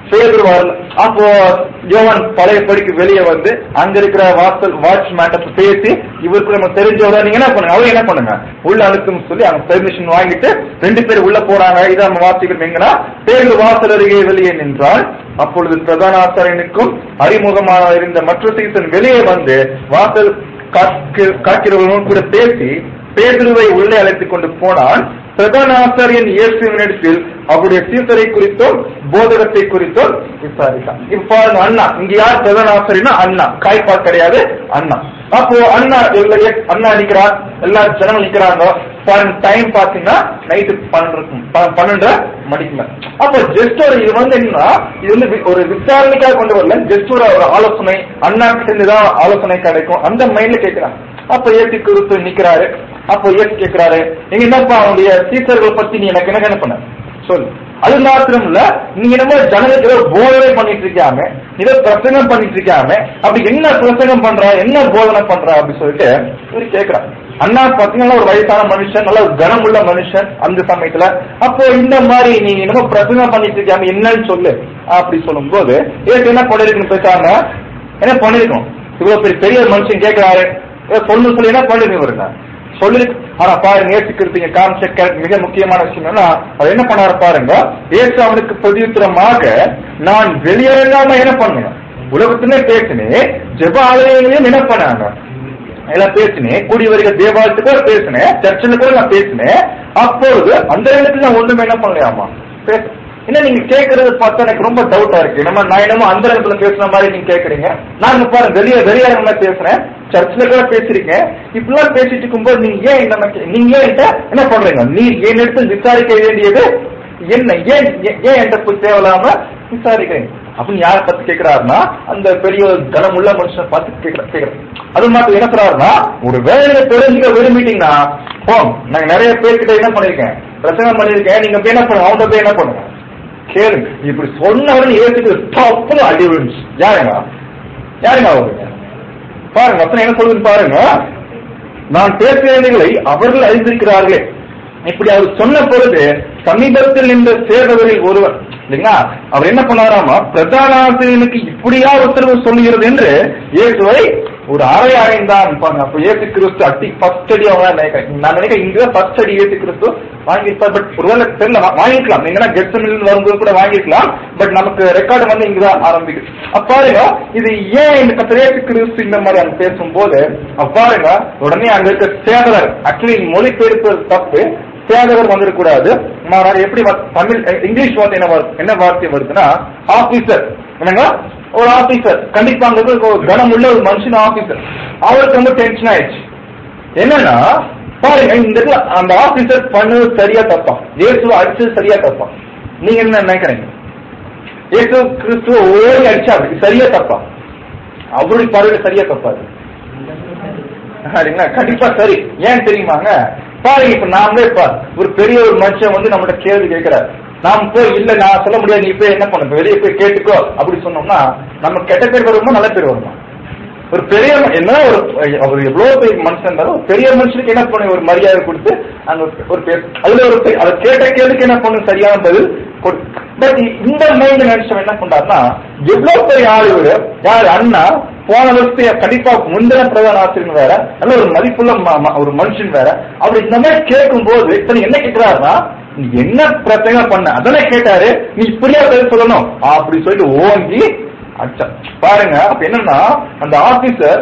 பேதுரு வரல அப்போ யோவான் பழைய படிக்கு வெளியே வந்து அங்க இருக்கிற வாசல் வாட்ச்மேன் பேசி இவருக்கு நம்ம தெரிஞ்சவங்க நீங்க என்ன பண்ணுங்க அவங்க என்ன பண்ணுங்க உள்ள அழுத்தும் சொல்லி அவங்க பெர்மிஷன் வாங்கிட்டு ரெண்டு பேர் உள்ள போறாங்க இதை நம்ம வாசிக்கிறோம் எங்கன்னா பேரு வாசல் அருகே வெளியே நின்றால் அப்பொழுது பிரதான ஆசாரியனுக்கும் அறிமுகமாக இருந்த மற்ற சீசன் வெளியே வந்து வாசல் காக்க- காக்கிறவர்களும் கூட பேசி பேதுருவை உள்ளே அழைத்துக் கொண்டு போனால் பிரதான ஆசாரியன் இயேசுவினிடத்தில் அவருடைய சீசரை குறித்தும் போதகத்தை குறித்தும் விசாரித்தான் இப்ப பாருங்க அண்ணா இங்க யார் பிரதான ஆசாரியனா அண்ணா காய்ப்பா கிடையாது அண்ணா அப்போ அண்ணா இல்ல எஸ், அண்ணா நிக்கிறார் எல்லா ஜனங்கள் நிக்கிறாங்க பாருங்க டைம் பாத்தீங்கன்னா நைட்டு பன்னெண்டு இருக்கும் ப- பன்னெண்டரை மணிக்கு மேல அப்போ ஜஸ்ட் ஒரு இது வந்து என்னன்னா இது வந்து வி- ஒரு விசாரணைக்காக கொண்டு வரல ஜஸ்ட் ஒரு ஒரு ஆலோசனை அண்ணா கிட்ட இருந்து தான் ஆலோசனை கிடைக்கும் அந்த மைண்ட்ல கேட்கிறாங்க அப்ப ஏசி குருத்து நிக்கிறாரு அப்போ ஏசி கேட்கிறாரு நீங்க என்னப்பா அவனுடைய சீசர்கள் பத்தி நீ எனக்கு என்ன என்ன பண்ண சொல்லு அது மாத்திரம் இல்ல நீ என்னமோ ஜனங்களுக்கு ஏதோ போதனை பண்ணிட்டு இருக்காம ஏதோ பிரசங்கம் பண்ணிட்டு இருக்காம அப்படி என்ன பிரசங்கம் பண்றா என்ன போதனை பண்றா அப்படி சொல்லிட்டு இவரு கேக்குறான் அண்ணா பாத்தீங்கன்னா ஒரு வயசான மனுஷன் நல்ல ஒரு கனமுள்ள மனுஷன் அந்த சமயத்துல அப்போ இந்த மாதிரி நீ என்னமோ பிரசங்கம் பண்ணிட்டு இருக்காம என்னன்னு சொல்லு அப்படி சொல்லும்போது ஏற்க என்ன பண்ணிருக்கணும் பேசாம என்ன பண்ணிருக்கணும் இவ்வளவு பெரிய பெரிய ஒரு மனுஷன் கேட்கிறாரு ஏதோ சொல்லு சொல்லி என்ன பண்ணிருக்கணும் இவருங்க சொல்லி ஆனா பாருங்க ஏசுக்கிறதுக்கு காமிச்ச character மிக முக்கியமான விஷயம் என்னன்னா அவர் என்ன பண்ணாரு பாருங்க ஏசு அவனுக்கு பிரதியுத்தரமாக நான் வெளியேறாம என்ன பண்ணுங்க உலகத்திலே பேசினேன் ஜெப ஆலயங்களையும் என்ன பண்ணாங்க எல்லாம் பேசினேன் கூடி வருகிற தேவாலயத்துக்கு கூட பேசினேன் சர்ச்சில் கூட நான் பேசினேன் அப்பொழுது அந்த இடத்துல நான் ஒண்ணுமே என்ன பண்ணலையாமா பேச என்ன நீங்க கேக்குறது பார்த்தா எனக்கு ரொம்ப டவுட்டா இருக்கு நம்ம நான் என்னமோ அந்த இடத்துல பேசுன மாதிரி நீங்க கேக்குறீங்க நான் இங்க பாருங்க வெளியே வெளியாரங்கள பேசுறேன் சர்ச்சில் கூட பேசிருக்கேன் இப்படிலாம் பேசிட்டு இருக்கும்போது நீங்க ஏன் இந்த மாதிரி- நீங்க ஏன் என்கிட்ட என்ன பண்றீங்க நீ என் இடத்துல விசாரிக்க வேண்டியது என்ன ஏன் ஏன் ஏன் என்கிட்ட போய் தேவையில்லாம விசாரிக்கிறீங்க அப்படின்னு யாரை பத்தி கேக்குறாருன்னா அந்த பெரிய ஒரு கனமுள்ள மனுஷனை பார்த்து கேக்குற கேக்குறேன் அது மட்டும் என்ன சொல்றாருன்னா ஒரு வேலையை தெரிஞ்சுக்க விரும்பிட்டீங்கன்னா போம் நாங்க நிறைய பேர்கிட்ட என்ன பண்ணிருக்கேன் பிரசங்கம் பண்ணிருக்கேன் நீங்க போய் என்ன பண்ணுங்க அவங்க போய் என்ன பண்ணுங்க கேளுங்க இப்படி சொன்னவர்கள் ஏத்துக்கு தப்பு அடி விழுந்துச்சு யாருங்க யாருங்க அவருங்க பாருங்க அத்தனை என்ன சொல்லுது பாருங்க நான் பேசுகிறவைகளை அவர்கள் அறிந்திருக்கிறார்களே இப்படி அவர் சொன்ன பொழுது சமீபத்தில் நின்ற சேர்ந்தவரில் ஒருவர் இல்லைங்களா அவர் என்ன பண்ணாராமா பிரதான ஆசிரியனுக்கு இப்படியா உத்தரவு சொல்லுகிறது என்று இயேசுவை ஒரு அறை அறைந்தான் பாருங்க அப்ப இயேசு கிறிஸ்து அட்டி ஃபர்ஸ்ட் அடி அவங்க நினைக்கிறேன் நான் நினைக்கிறேன் இங்க ஃபர்ஸ்ட் அடி இயேசு கிறிஸ்து வாங்கியிருப்பார் பட் ஒருவேளை தெரியல வா- வாங்கிருக்கலாம் நீங்கன்னா கெட்சமில் வரும்போது கூட வாங்கிருக்கலாம் பட் நமக்கு ரெக்கார்டு வந்து இங்கதான் ஆரம்பிக்குது அப்ப பாருங்க இது ஏன் இந்த கத்திர இயேசு கிறிஸ்து இந்த மாதிரி அங்க பேசும்போது அப்ப பாருங்க உடனே அங்க இருக்க சேதகர் ஆக்சுவலி மொழிபெயர்ப்பு தப்பு சேதகர் வந்துடக்கூடாது மாறாக எப்படி வ- தமிழ் அஹ், இங்கிலீஷ் வார்த்தை என்ன வரு- என்ன வார்த்தை வருதுன்னா ஆபீசர் என்னங்க ஒரு ஆபீசர் கண்டிப்பா அங்க இருக்க ஒரு கனமுள்ள ஒரு மனுஷன் ஆபீசர் அவருக்கு ரொம்ப டென்ஷன் ஆயிடுச்சு என்னன்னா பாருங்க இந்த இடத்துல அந்த ஆபீசர் பண்ணது சரியா தப்பா இயேசு அடிச்சது சரியா தப்பா நீங்க என்ன நினைக்கிறீங்க இயேசு கிறிஸ்துவ ஓடி அடிச்சாரு இது சரியா தப்பா அவருடைய பார்வையில சரியா தப்பா அது சரிங்களா கண்டிப்பா சரி ஏன் தெரியுமாங்க பாருங்க இப்ப நாமளே பார் ஒரு பெரிய ஒரு மனுஷன் வந்து நம்மகிட்ட கேள்வி கேட்கிறாரு நாம போய் இல்ல நான் சொல்ல முடியாது நீ போய் என்ன பண்ண வெளியே போய் கேட்டுக்கோ அப்படி சொன்னோம்னா நம்ம கெட்ட பேர் வருமா நல்ல பேர் வருமா ஒரு பெரிய ம- என்ன ஒரு அவர் எவ்வளவு பெரிய மனுஷன் இருந்தாலும் ஒரு பெரிய மனுஷனுக்கு என்ன பண்ண ஒரு மரியாதை கொடுத்து அங்க ஒரு- ஒரு பேர் அதுல ஒரு பெ- அதை கேட்ட கேள்விக்கு என்ன பண்ணும் சரியான பதில் கொடு பட் இந்த மைண்ட் நினைச்சவன் என்ன பண்றாருன்னா எவ்வளவு பெரிய ஆள் இவரு யாரு அண்ணா போன வருஷத்தைய கண்டிப்பா முந்தின பிரதான ஆசிரியர் வேற நல்ல ஒரு மதிப்புள்ள ம- ம- ஒரு மனுஷன் வேற அவர் இந்த மாதிரி கேட்கும் போது இப்ப நீ என்ன கேட்கிறாருன்னா நீ என்ன பிரச்சனை பண்ண அதானே கேட்டாரு நீ இப்படியா பதில் சொல்லணும் அப்படி சொல்லிட்டு ஓங்கி அச்சா பாருங்க அப்ப என்னன்னா அந்த ஆபீசர்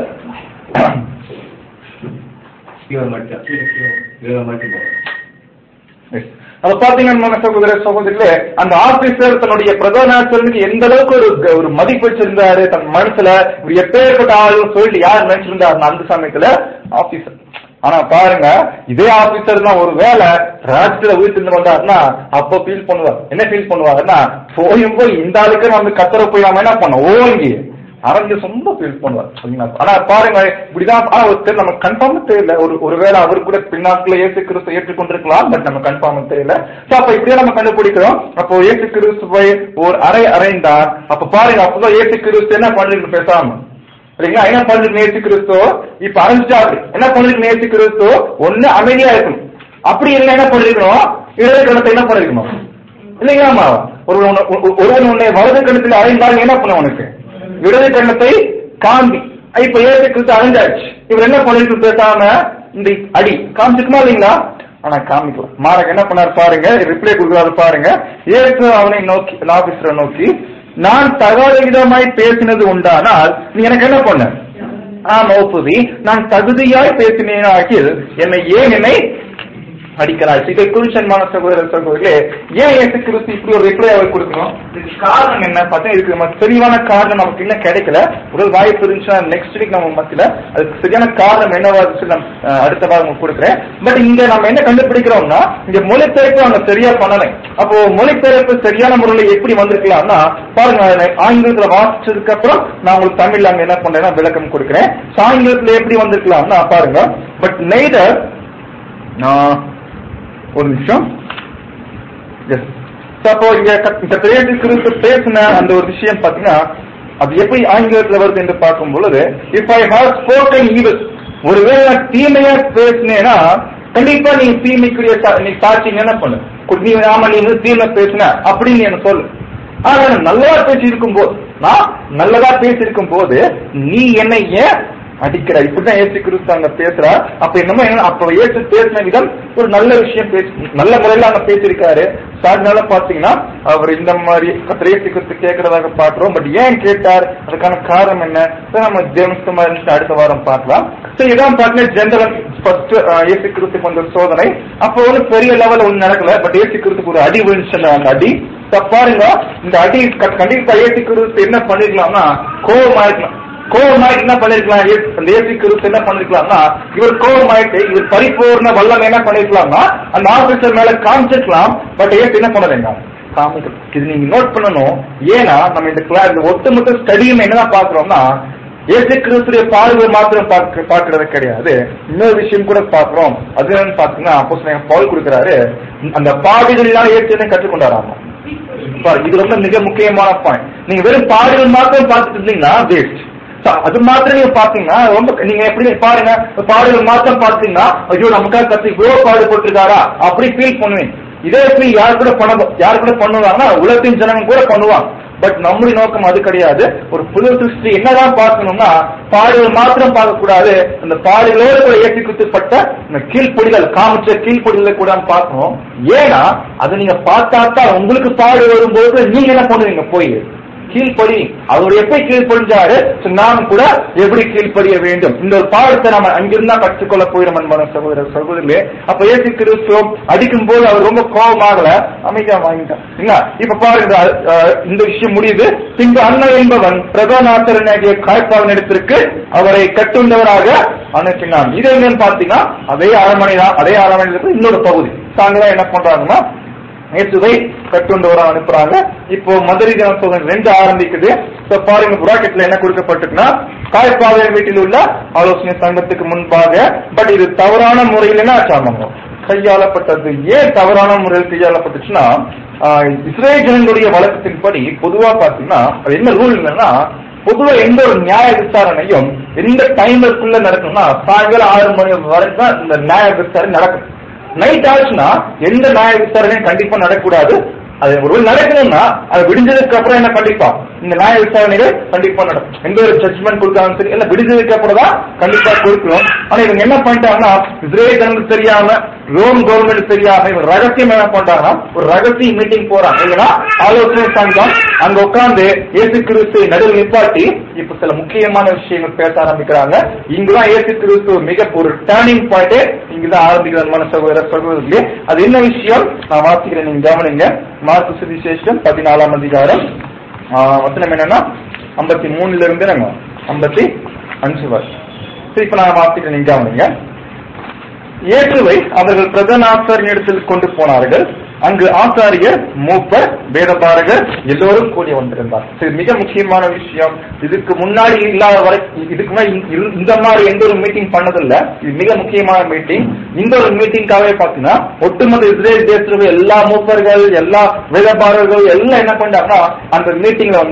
இவன் மட்டும் இவன் மட்டும் போதும்.
அத பாத்தீங்கன்னா சகோதர சகோதரிகளே அந்த ஆபீசர் தன்னுடைய பிரதான ஆசிரியருக்கு எந்த அளவுக்கு ஒரு க- ஒரு மதிப்பு வச்சிருந்தாரு தன் மனசுல ஒரு எப்பேற்பட்ட ஆளுன்னு சொல்லிட்டு யார் நினைச்சிருந்தாரு அந்த சமயத்துல ஆபீசர் ஆனா பாருங்க இதே ஆபீசர் தான் ஒரு வேலை ராஜ்யத்துல வீட்டு வந்தாருன்னா அப்போ ஃபீல் பண்ணுவார் என்ன ஃபீல் பண்ணுவாருன்னா போயும் போய் இந்த ஆளுக்கு நம்ம கத்தர போய் நாம என்ன பண்ணோம் ஓங்கி அரங்க ரொம்ப ஃபீல் பண்ணுவார் சரிங்களா? ஆனா பாருங்க இப்படிதான் ஆனா ஒரு தெரியல நம்ம கன்ஃபார்ம் தெரியல ஒரு ஒருவேளை அவர் கூட பின்னாட்கள இயேசு கிறிஸ்து ஏற்றுக்கொண்டிருக்கலாம் பட் நம்ம கன்ஃபார்ம் தெரியல சோ அப்ப இப்படியே நம்ம கண்டுபிடிக்கிறோம் அப்போ இயேசு கிறிஸ்துவை ஒரு அறை அறைந்தார் அப்ப பாருங்க அப்பதான் இயேசு கிறிஸ்து என்ன பண்ணிருக்கு பேசாம சரிங்களா என்ன பண்ணிருக்கு இயேசு கிறிஸ்து இப்ப அரைஞ்சிட்டாரு என்ன பண்ணிருக்கு இயேசு கிறிஸ்து ஒண்ணு அமைதியா இருக்கணும் அப்படி இல்லை என்ன பண்ணிருக்கணும் இடது கணத்தை என்ன பண்ணிருக்கணும் இல்லைங்களாமா ஒருவன் உன்னை- ஒ- ஒருவன் உன்னை வலது கணத்தில் அடைந்தால் என்ன பண்ண உனக்கு இடது கண்ணத்தை காண்பி இப்ப ஏற்று கிறிஸ்து அடைஞ்சாச்சு இவர் என்ன பண்ணிட்டு பேசாம இந்த அடி காமிச்சுக்குமா இல்லைங்களா ஆனா காமிக்கல மாறக என்ன பண்ணாரு பாருங்க ரிப்ளை கொடுக்குறாரு பாருங்க ஏற்று அவனை நோக்கி ஆபீசரை நோக்கி நான் தகாதவிதமாய் பேசினது உண்டானால் நீ எனக்கு என்ன பண்ண ஆம் ஒப்புவி நான் தகுதியாய் பேசினேனாகில் என்னை ஏன் என்னை அடிக்கிறார் இதை குறிச்சன்மான சகோதர சகோதரிகளே ஏன் இயேசு கிறிஸ்து இப்படி ஒரு ரிப்ளை அவர் கொடுக்கணும் இதுக்கு காரணம் என்ன பார்த்தா இதுக்கு நம்ம தெளிவான காரணம் நமக்கு இன்னும் கிடைக்கல ஒரு வாய்ப்பு இருந்துச்சுன்னா நெக்ஸ்ட் வீக் நம்ம மத்தியில அதுக்கு சரியான காரணம் என்னவா இருந்துச்சு நான் அஹ், அடுத்த வாரம் உங்களுக்கு கொடுக்குறேன் பட் இங்க நம்ம என்ன கண்டுபிடிக்கிறோம்னா இங்க மொழிபெயர்ப்பு அவங்க சரியா பண்ணலை அப்போ மொழிபெயர்ப்பு சரியான முறையில் எப்படி வந்திருக்கலாம்னா பாருங்க நான் ஆங்கிலத்துல வாசிச்சதுக்கு அப்புறம் நான் உங்களுக்கு தமிழ்ல அங்க என்ன பண்றேன்னா விளக்கம் கொடுக்குறேன் So, ஆங்கிலத்துல எப்படி வந்திருக்கலாம்னா பாருங்க பட் நெய்தர் நான் ஒரு நிமிஷம் எஸ் அப்போ இங்க க- இந்த பிரேட்டு கிறிஸ்து பேசின அந்த ஒரு விஷயம் பாத்தீங்கன்னா அது எப்படி ஆங்கிலத்துல வருது என்று பார்க்கும் பொழுது if I have spoken evil ஒருவேளை நான் தீமையா பேசினேன்னா கண்டிப்பா நீ தீமைக்குரிய சா- நீ சாட்சி என்ன பண்ணு கு- நீ ஆமா நீ வந்து தீமை பேசின அப்படின்னு நீ எனக்கு சொல்லு ஆனா நான் நல்லதா பேசியிருக்கும் போது நான் நல்லதா பேசியிருக்கும் போது நீ என்னை ஏன் அடிக்கிற இப்படிதான் ஏசு கிறிஸ்து அங்க பேசுறா அப்ப என்னமோ என்ன அப்ப ஏசு பேசின விதம் ஒரு நல்ல விஷயம் பேசி நல்ல முறையில அங்க பேசியிருக்காரு So, அதனால பாத்தீங்கன்னா அவர் இந்த மாதிரி கர்த்தர் ஏசு கிறிஸ்து கேட்கறதாக பாக்குறோம் பட் ஏன் கேட்டார் அதுக்கான காரணம் என்ன So, நம்ம தேவஸ்தமா இருந்துச்சு அடுத்த வாரம் பார்க்கலாம் சோ இதான் பாத்தீங்கன்னா ஜென்ரல் ஃபர்ஸ்ட் ஏசு கிறிஸ்துக்கு வந்த சோதனை அப்போ வந்து பெரிய லெவல்ல ஒண்ணு நடக்கல பட் ஏசு கிறிஸ்துக்கு ஒரு அடி விழுந்துச்சு அந்த அடி So, பாருங்க இந்த அடி க- கண்டிப்பா ஏசு கிறிஸ்து என்ன பண்ணிருக்கலாம்னா கோபமா இருக்கலாம் கோபமாயிட்டு என்ன பண்ணிருக்கலாம் ஏ- அந்த ஏசி கிறிஸ்து என்ன பண்ணிருக்கலாம்னா இவர் கோபமாயிட்டு இவர் பரிபூர்ண வல்லம் என்ன பண்ணிருக்கலாம்னா அந்த ஆபீசர் மேல காமிச்சிருக்கலாம் பட் ஏசி என்ன பண்ணலைங்க காமிக்கல இது நீங்க நோட் பண்ணணும் ஏன்னா நம்ம இந்த கிளாஸ் இந்த ஒட்டுமொத்த ஸ்டடியும் என்னதான் பாக்குறோம்னா ஏசு கிறிஸ்துடைய பாடுகள் மாத்திரம் பார்க்க பார்க்கறது கிடையாது இன்னொரு விஷயம் கூட பாக்குறோம் அது என்னன்னு பாத்தீங்கன்னா அப்போ பவுல் கொடுக்குறாரு அந்த பாடுகள் எல்லாம் ஏற்று கற்றுக்கொண்டாராமா பாரு, இது ரொம்ப மிக முக்கியமான பாயிண்ட் நீங்க வெறும் பாடுகள் மாத்திரம் பார்த்துட்டு இருந்தீங்கன்னா வேஸ்ட் அது மாத்திரம் நீங்க பாத்தீங்கன்னா ரொம்ப நீங்க எப்படி பாருங்க பாடுகள் மாத்திரம் பாத்தீங்கன்னா ஐயோ நமக்காக கத்து இவ்வளவு பாடுபட்டிருக்காரா அப்படி ஃபீல் பண்ணுவீங்க இதே ஃபீல் யார் கூட பண்ண யார் கூட பண்ணுவாங்கன்னா உலகத்தின் ஜனங்க கூட பண்ணுவாங்க பட் நம்முடைய நோக்கம் அது கிடையாது ஒரு புது சிருஷ்டி என்னதான் பார்க்கணும்னா பாடுகள் மாத்திரம் பார்க்க கூடாது அந்த பாடுகளோடு கூட ஏற்றி குத்துப்பட்ட இந்த கீழ்ப்பொடிகள் காமிச்ச கீழ்ப்பொடிகளை கூட பார்க்கணும் ஏன்னா அதை நீங்க பார்த்தா தான் உங்களுக்கு பாடு வரும்போது நீங்க என்ன பண்ணுவீங்க போய் கீழ்ப்படி அவர் எப்படி கீழ்ப்படிஞ்சாரு so நாம் கூட எப்படி கீழ்ப்படிய வேண்டும் இந்த ஒரு பாடத்தை நம்ம அங்கிருந்தா கற்றுக்கொள்ள போயிடும் அன்பான சகோதர சகோதரிலே அப்ப ஏசு கிறிஸ்துவ அடிக்கும் போது அவர் ரொம்ப கோபமாகல அமைதியா வாங்கிட்டான் என்ன இப்ப பாருங்க அஹ், இந்த விஷயம் முடியுது பின்பு அண்ணன் என்பவன் பிரதானாசரனாகிய காய்ப்பாவின் இடத்திற்கு அவரை கட்டுண்டவராக அனுப்பினான் இது என்னன்னு பாத்தீங்கன்னா அதே அரண்மனை தான் அதே அரண்மனை இன்னொரு பகுதி சாயங்காலம் என்ன பண்றாங்கன்னா இயேசுவை கட்டுண்டவரா அனுப்புறாங்க இப்போ மதுரை தின சோதனை ரெண்டு ஆரம்பிக்குது So, பாருங்க புராக்கெட்ல என்ன கொடுக்கப்பட்டிருக்குன்னா காய்ப்பாவையர் வீட்டில் உள்ள ஆலோசனை சங்கத்துக்கு முன்பாக பட் இது தவறான முறையில் என்ன ஆச்சாமங்க கையாளப்பட்டது ஏன் தவறான முறையில் கையாளப்பட்டுச்சுன்னா ஆஹ், இஸ்ரேல் ஜனங்களுடைய வழக்கத்தின்படி பொதுவா பாத்தீங்கன்னா அது என்ன ரூல் என்னன்னா பொதுவா எந்த ஒரு நியாய விசாரணையும் எந்த டைமுக்குள்ள நடக்கணும்னா சாயங்காலம் ஆறு மணி வரைக்கும் தான் இந்த நியாய விசாரணை நடக்கும் நைட் ஆச்சுன்னா எந்த நியாய விசாரணையும் கண்டிப்பா நடக்கக்கூடாது அது ஒரு நடக்கணும்னா அது விடிஞ்சதுக்கு அப்புறம் என்ன கண்டிப்பா இந்த நியாய விசாரணைகள் கண்டிப்பா நடக்கும் எந்த ஒரு ஜட்மெண்ட் கொடுத்தாலும் சரி இல்ல விடிஞ்சதுக்கு அப்புறம் தான் கண்டிப்பா கொடுக்கணும் ஆனா இவங்க என்ன பண்ணிட்டாங்கன்னா இஸ்ரேல் ஜனங்களுக்கு தெரியாம ரோம் கவர்மெண்ட் தெரியாம இவங்க ரகசியம் என்ன பண்றாங்கன்னா ஒரு ரகசிய மீட்டிங் போறாங்க இல்லைன்னா ஆலோசனை சங்கம் அங்க உட்கார்ந்து இயேசு கிறிஸ்து நடுவில் நிப்பாட்டி இப்ப சில முக்கியமான விஷயங்கள் பேச ஆரம்பிக்கிறாங்க இங்குதான் இயேசு கிறிஸ்து மிக ஒரு டேர்னிங் பாயிண்ட் இங்குதான் ஆரம்பிக்கிறார் சகோதர சகோதரர்களே அது என்ன விஷயம் நான் வாசிக்கிறேன் நீங்க கவனிங்க மார்க்கு சுவிசேஷம் பதினாலாம் அதிகாரம் ஆஹ், வசனம் என்னன்னா ஐம்பத்தி மூணுல இருந்து நாங்க ஐம்பத்தி அஞ்சு வரை சரி, இப்ப நான் வாசிக்கிறேன் நீங்க கவனிங்க இயேசுவை அவர்கள் பிரதான ஆசாரியனிடத்தில் கொண்டு போனார்கள் அங்கு ஆசாரியர் மூப்பர் வேதபாரகர் எல்லோரும் கூடி வந்திருந்தார் இது மிக முக்கியமான விஷயம் இதுக்கு முன்னாடி இல்லாத வரை இதுக்கு முன்னாடி இந்த- இந்த மாதிரி எந்த ஒரு மீட்டிங் பண்ணதில்ல இது மிக முக்கியமான மீட்டிங் இந்த ஒரு மீட்டிங்காகவே பாத்தீங்கன்னா ஒட்டுமொத்த இஸ்ரேல் தேசத்துல எல்லா மூப்பர்கள் எல்லா வேதபாரகர்கள் எல்லாம் என்ன பண்ணாங்கன்னா அந்த மீட்டிங்ல வந்து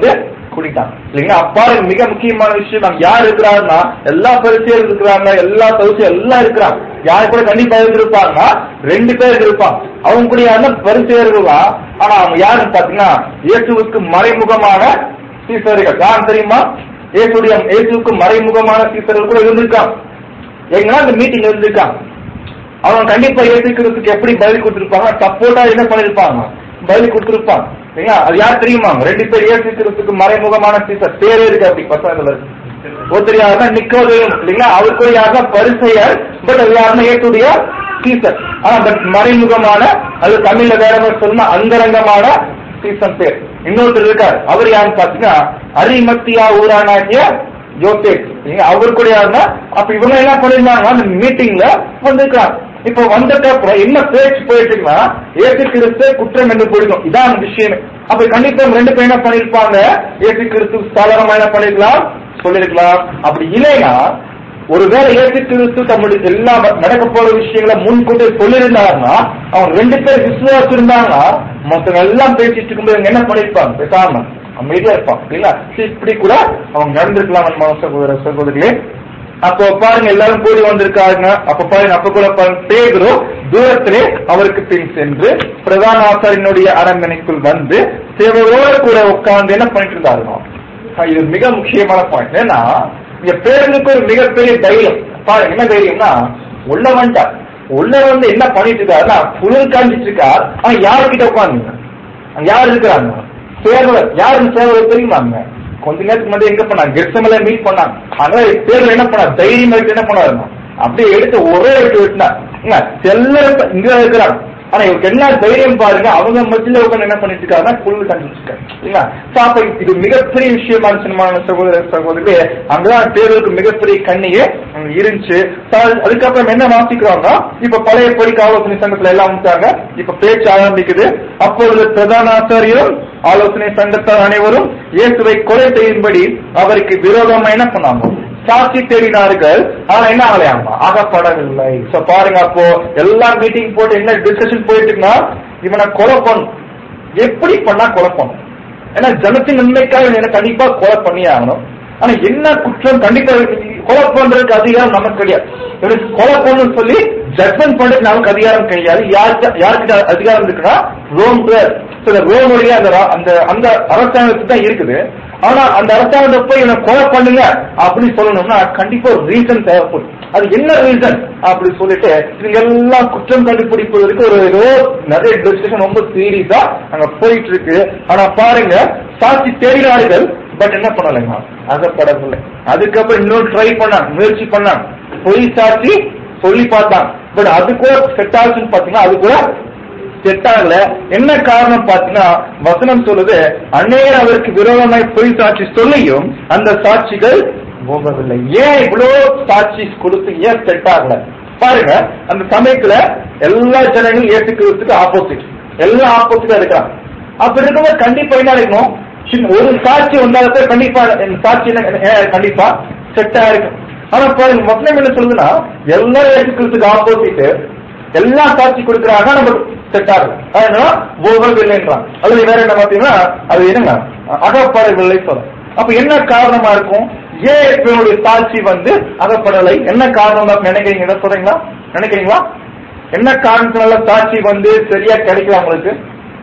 கூட்டிட்டாங்க இல்லைங்களா அப்பாரு மிக முக்கியமான விஷயம் அங்க யார் இருக்கிறாருன்னா எல்லா பரிசையும் இருக்கிறாங்க எல்லா பரிசையும் எல்லாம் இருக்கிறாங்க யாரு கூட கண்டிப்பா இருந்திருப்பாங்கன்னா ரெண்டு பேர் இருப்பாங்க அவங்க கூட யாருன்னா பரிசெயர்கள் ஆனா அவங்க யாருன்னு பாத்தீங்கன்னா இயேசுவுக்கு மறைமுகமான சீசர்கள் யார் தெரியுமா இயேசுடைய இயேசுவுக்கு மறைமுகமான சீசர்கள் கூட இருந்திருக்காங்க எங்கன்னா அந்த மீட்டிங் இருந்திருக்காங்க அவங்க கண்டிப்பா ஏத்துக்கிறதுக்கு எப்படி பதில் கொடுத்திருப்பாங்க சப்போர்ட்டா என்ன பண்ணிருப்பாங்க பதில் கொடுத்திருப்பாங்க சரிங்களா அது யார் தெரியுமா ரெண்டு பேர் ஏத்துக்கிறதுக்கு மறைமுகமான சீசர் பேரே இருக்கு அப்படி பசங்கள ஒருத்தர் யாருன்னா நிக்கோதையும் இல்லைங்களா அவர் கூட யாருன்னா பரிசெயர் பட் அது யாருன்னா ஏத்துடைய சீசர் ஆனா பட் மறைமுகமான அது தமிழ்ல வேற மாதிரி சொல்லணும்னா அந்தரங்கமான சீசன் பேர் இன்னொருத்தர் இருக்காரு அவர் யாருன்னு பாத்தீங்கன்னா அரிமத்தியா ஊரானாகிய யோசேப் நீங்க அவர் கூட யாருன்னா அப்ப இவங்க என்ன பண்ணிருந்தாங்க அந்த மீட்டிங்ல வந்திருக்காங்க இப்ப வந்துட்ட அப்புறம் என்ன பேச்சு போயிட்டு இருக்குன்னா ஏசு கிறிஸ்து குற்றம் என்று போயிடும் இதான் அந்த விஷயம் அப்ப கண்டிப்பா இவங்க ரெண்டு பேரும் என்ன பண்ணிருப்பாங்க ஏசு கிறிஸ்து சாதாரணமா என்ன பண்ணிருக்கலாம் சொல்லிருக்கலாம் அப்படி இல்லைன்னா ஒருவேளை ஏசு கிறிஸ்து தம்முடைய எல்லா நடக்க போற விஷயங்களை முன்கூட்டி சொல்லியிருந்தாருன்னா அவங்க ரெண்டு பேர் விசுவாசம் இருந்தாங்கன்னா மொத்தம் எல்லாம் பேசிட்டு இருக்கும்போது இவங்க என்ன பண்ணிருப்பாங்க பேசாம அமைதியா இருப்பான் இல்ல இப்படி கூட அவங்க நடந்திருக்கலாம் நம்ம சகோதர சகோதரிகளே அப்போ பாருங்க எல்லாரும் கூடி வந்திருக்காங்க அப்ப பாருங்க அப்ப கூட பாருங்க பேதுரு தூரத்திலே அவருக்கு பின் சென்று பிரதான ஆசாரியனுடைய அரண்மனைக்குள் வந்து சேவையோடு கூட உட்கார்ந்து என்ன பண்ணிட்டு இருந்தாருங்க ஆஹ் இது மிக முக்கியமான பாயிண்ட் ஏன்னா இங்க பேருக்கு ஒரு மிகப்பெரிய தைரியம் பாருங்க என்ன தைரியம்னா உள்ள வந்துட்டார் உள்ள வந்து என்ன பண்ணிட்டு இருக்காருன்னா புயல் காஞ்சிட்டு இருக்கார் ஆனா யாருக்கிட்ட உட்காந்துங்க அங்க யார் இருக்கிறாங்க சேவகர் யாருன்னு சேவகர் தெரியுமாங்க கொஞ்ச நேரத்துக்கு முன்னாடி எங்க பண்ணாங்க கெர்சமல மீட் பண்ணாங்க அதனால பேர்ல என்ன பண்ணா தைரியம் எடுத்து என்ன பண்ணாருங்க அப்படியே எடுத்து ஒரே எடுத்து விட்டுனார் எல்லாரும் இங்க இருக்கிறாங்க ஆனா இவருக்கு என்ன தைரியம் பாருங்க அவங்க மத்தியில உட்காந்து என்ன பண்ணிட்டு இருக்காருன்னா புல்லு கண்டிச்சிருக்காரு இல்லைங்களா So, அப்ப இது மிகப்பெரிய விஷயமா இருந்துச்சு சகோதர சகோதரி அங்கதான் தேர்தலுக்கு மிகப்பெரிய கண்ணியே அங்க இருந்துச்சு So, அது- அதுக்கப்புறம் என்ன வாசிக்கிறாங்க இப்ப பழைய பொறிக்க ஆலோசனை சங்கத்துல எல்லாம் வந்துட்டாங்க இப்ப பேச்சு ஆரம்பிக்குது அப்பொழுது பிரதான ஆசாரியரும் ஆலோசனை சங்கத்தார் அனைவரும் இயேசுவை கொலை செய்யும்படி அவருக்கு விரோதமா என்ன பண்ணாங்க சாட்சி தேடினார்கள் ஆனா என்ன ஆகலையாமா ஆகப்படவில்லை சோ பாருங்க அப்போ எல்லா மீட்டிங் போட்டு என்ன டிஸ்கஷன் போயிட்டு இருக்குன்னா இவனை கொலை பண்ணும் எப்படி பண்ணா கொலை பண்ணும் ஏன்னா ஜனத்தின் நன்மைக்காக இவனை கண்டிப்பா கொலை பண்ணி ஆகணும் ஆனா என்ன குற்றம் கண்டிப்பா கொலை பண்றதுக்கு அதிகாரம் நமக்கு கிடையாது இவனுக்கு கொலை பண்ணணும்னு சொல்லி ஜட்மெண்ட் பண்றதுக்கு நமக்கு அதிகாரம் கிடையாது யாருக்கு யாருக்கு அதிகாரம் இருக்குன்னா ரோம் சில ரோமுடைய அந்த ரா- அந்த அந்த அரசாங்கத்துக்கு தான் இருக்குது ஆனா அந்த அரசாங்கத்தை போய் இவனை கொலை பண்ணுங்க அப்படின்னு சொல்லணும்னா கண்டிப்பா ஒரு ரீசன் தேவைப்படும் அது என்ன ரீசன் அப்படி சொல்லிட்டு இவங்க எல்லாம் குற்றம் கண்டுபிடிப்பதற்கு ஒரு ஏதோ நிறைய டிஸ்கஷன் ரொம்ப சீரியஸா அங்க போயிட்டு இருக்கு ஆனா பாருங்க சாட்சி தேடினார்கள் பட் என்ன பண்ணலைங்க அகப்படவில்லை அதுக்கப்புறம் இன்னொரு ட்ரை பண்ணாங்க முயற்சி பண்ணாங்க பொய் சாட்சி சொல்லி பார்த்தாங்க பட் அது கூட செட் ஆச்சுன்னு பாத்தீங்கன்னா அது கூட செட் ஆகல என்ன காரணம் பாத்தீங்கன்னா வசனம் சொல்லுது அந்நேரம் அவருக்கு விரோதமாய் பொய் சாட்சி சொல்லியும் அந்த சாட்சிகள் போகவில்லை ஏன் இவ்வளவு சாட்சி கொடுத்து ஏன் செட் ஆகல பாருங்க அந்த சமயத்துல எல்லா ஜனங்களும் ஏத்துக்கிறதுக்கு ஆப்போசிட் எல்லாம் ஆப்போசிட்டா இருக்கிறாங்க அப்படி இருக்கும்போது கண்டிப்பா என்ன இருக்கணும் சின்ன ஒரு சாட்சி வந்தாலும் கண்டிப்பா இந்த சாட்சி என்ன- என்ன கண்டிப்பா செட் ஆயிருக்கும் ஆனா பாருங்க வசனம் என்ன சொல்லுதுன்னா எல்லாரும் ஏத்துக்கிறதுக்கு ஆப்போசிட் எல்லா சாட்சி கொடுக்குறாங்க நம்ம செட் ஆகும் அதனால போகவில்லைன்றான் அதுல வேற என்ன பாத்தீங்கன்னா அது என்னங்க அகப்படவில்லை சொல்லும் அப்ப என்ன காரணமா இருக்கும் ஏன் இவனுடைய சாட்சி வந்து அகப்படலை என்ன காரணம் தான் நினைக்கிறீங்க இதை சொல்றீங்களா நினைக்கிறீங்களா என்ன காரணத்தினால சாட்சி வந்து சரியா கிடைக்கல உங்களுக்கு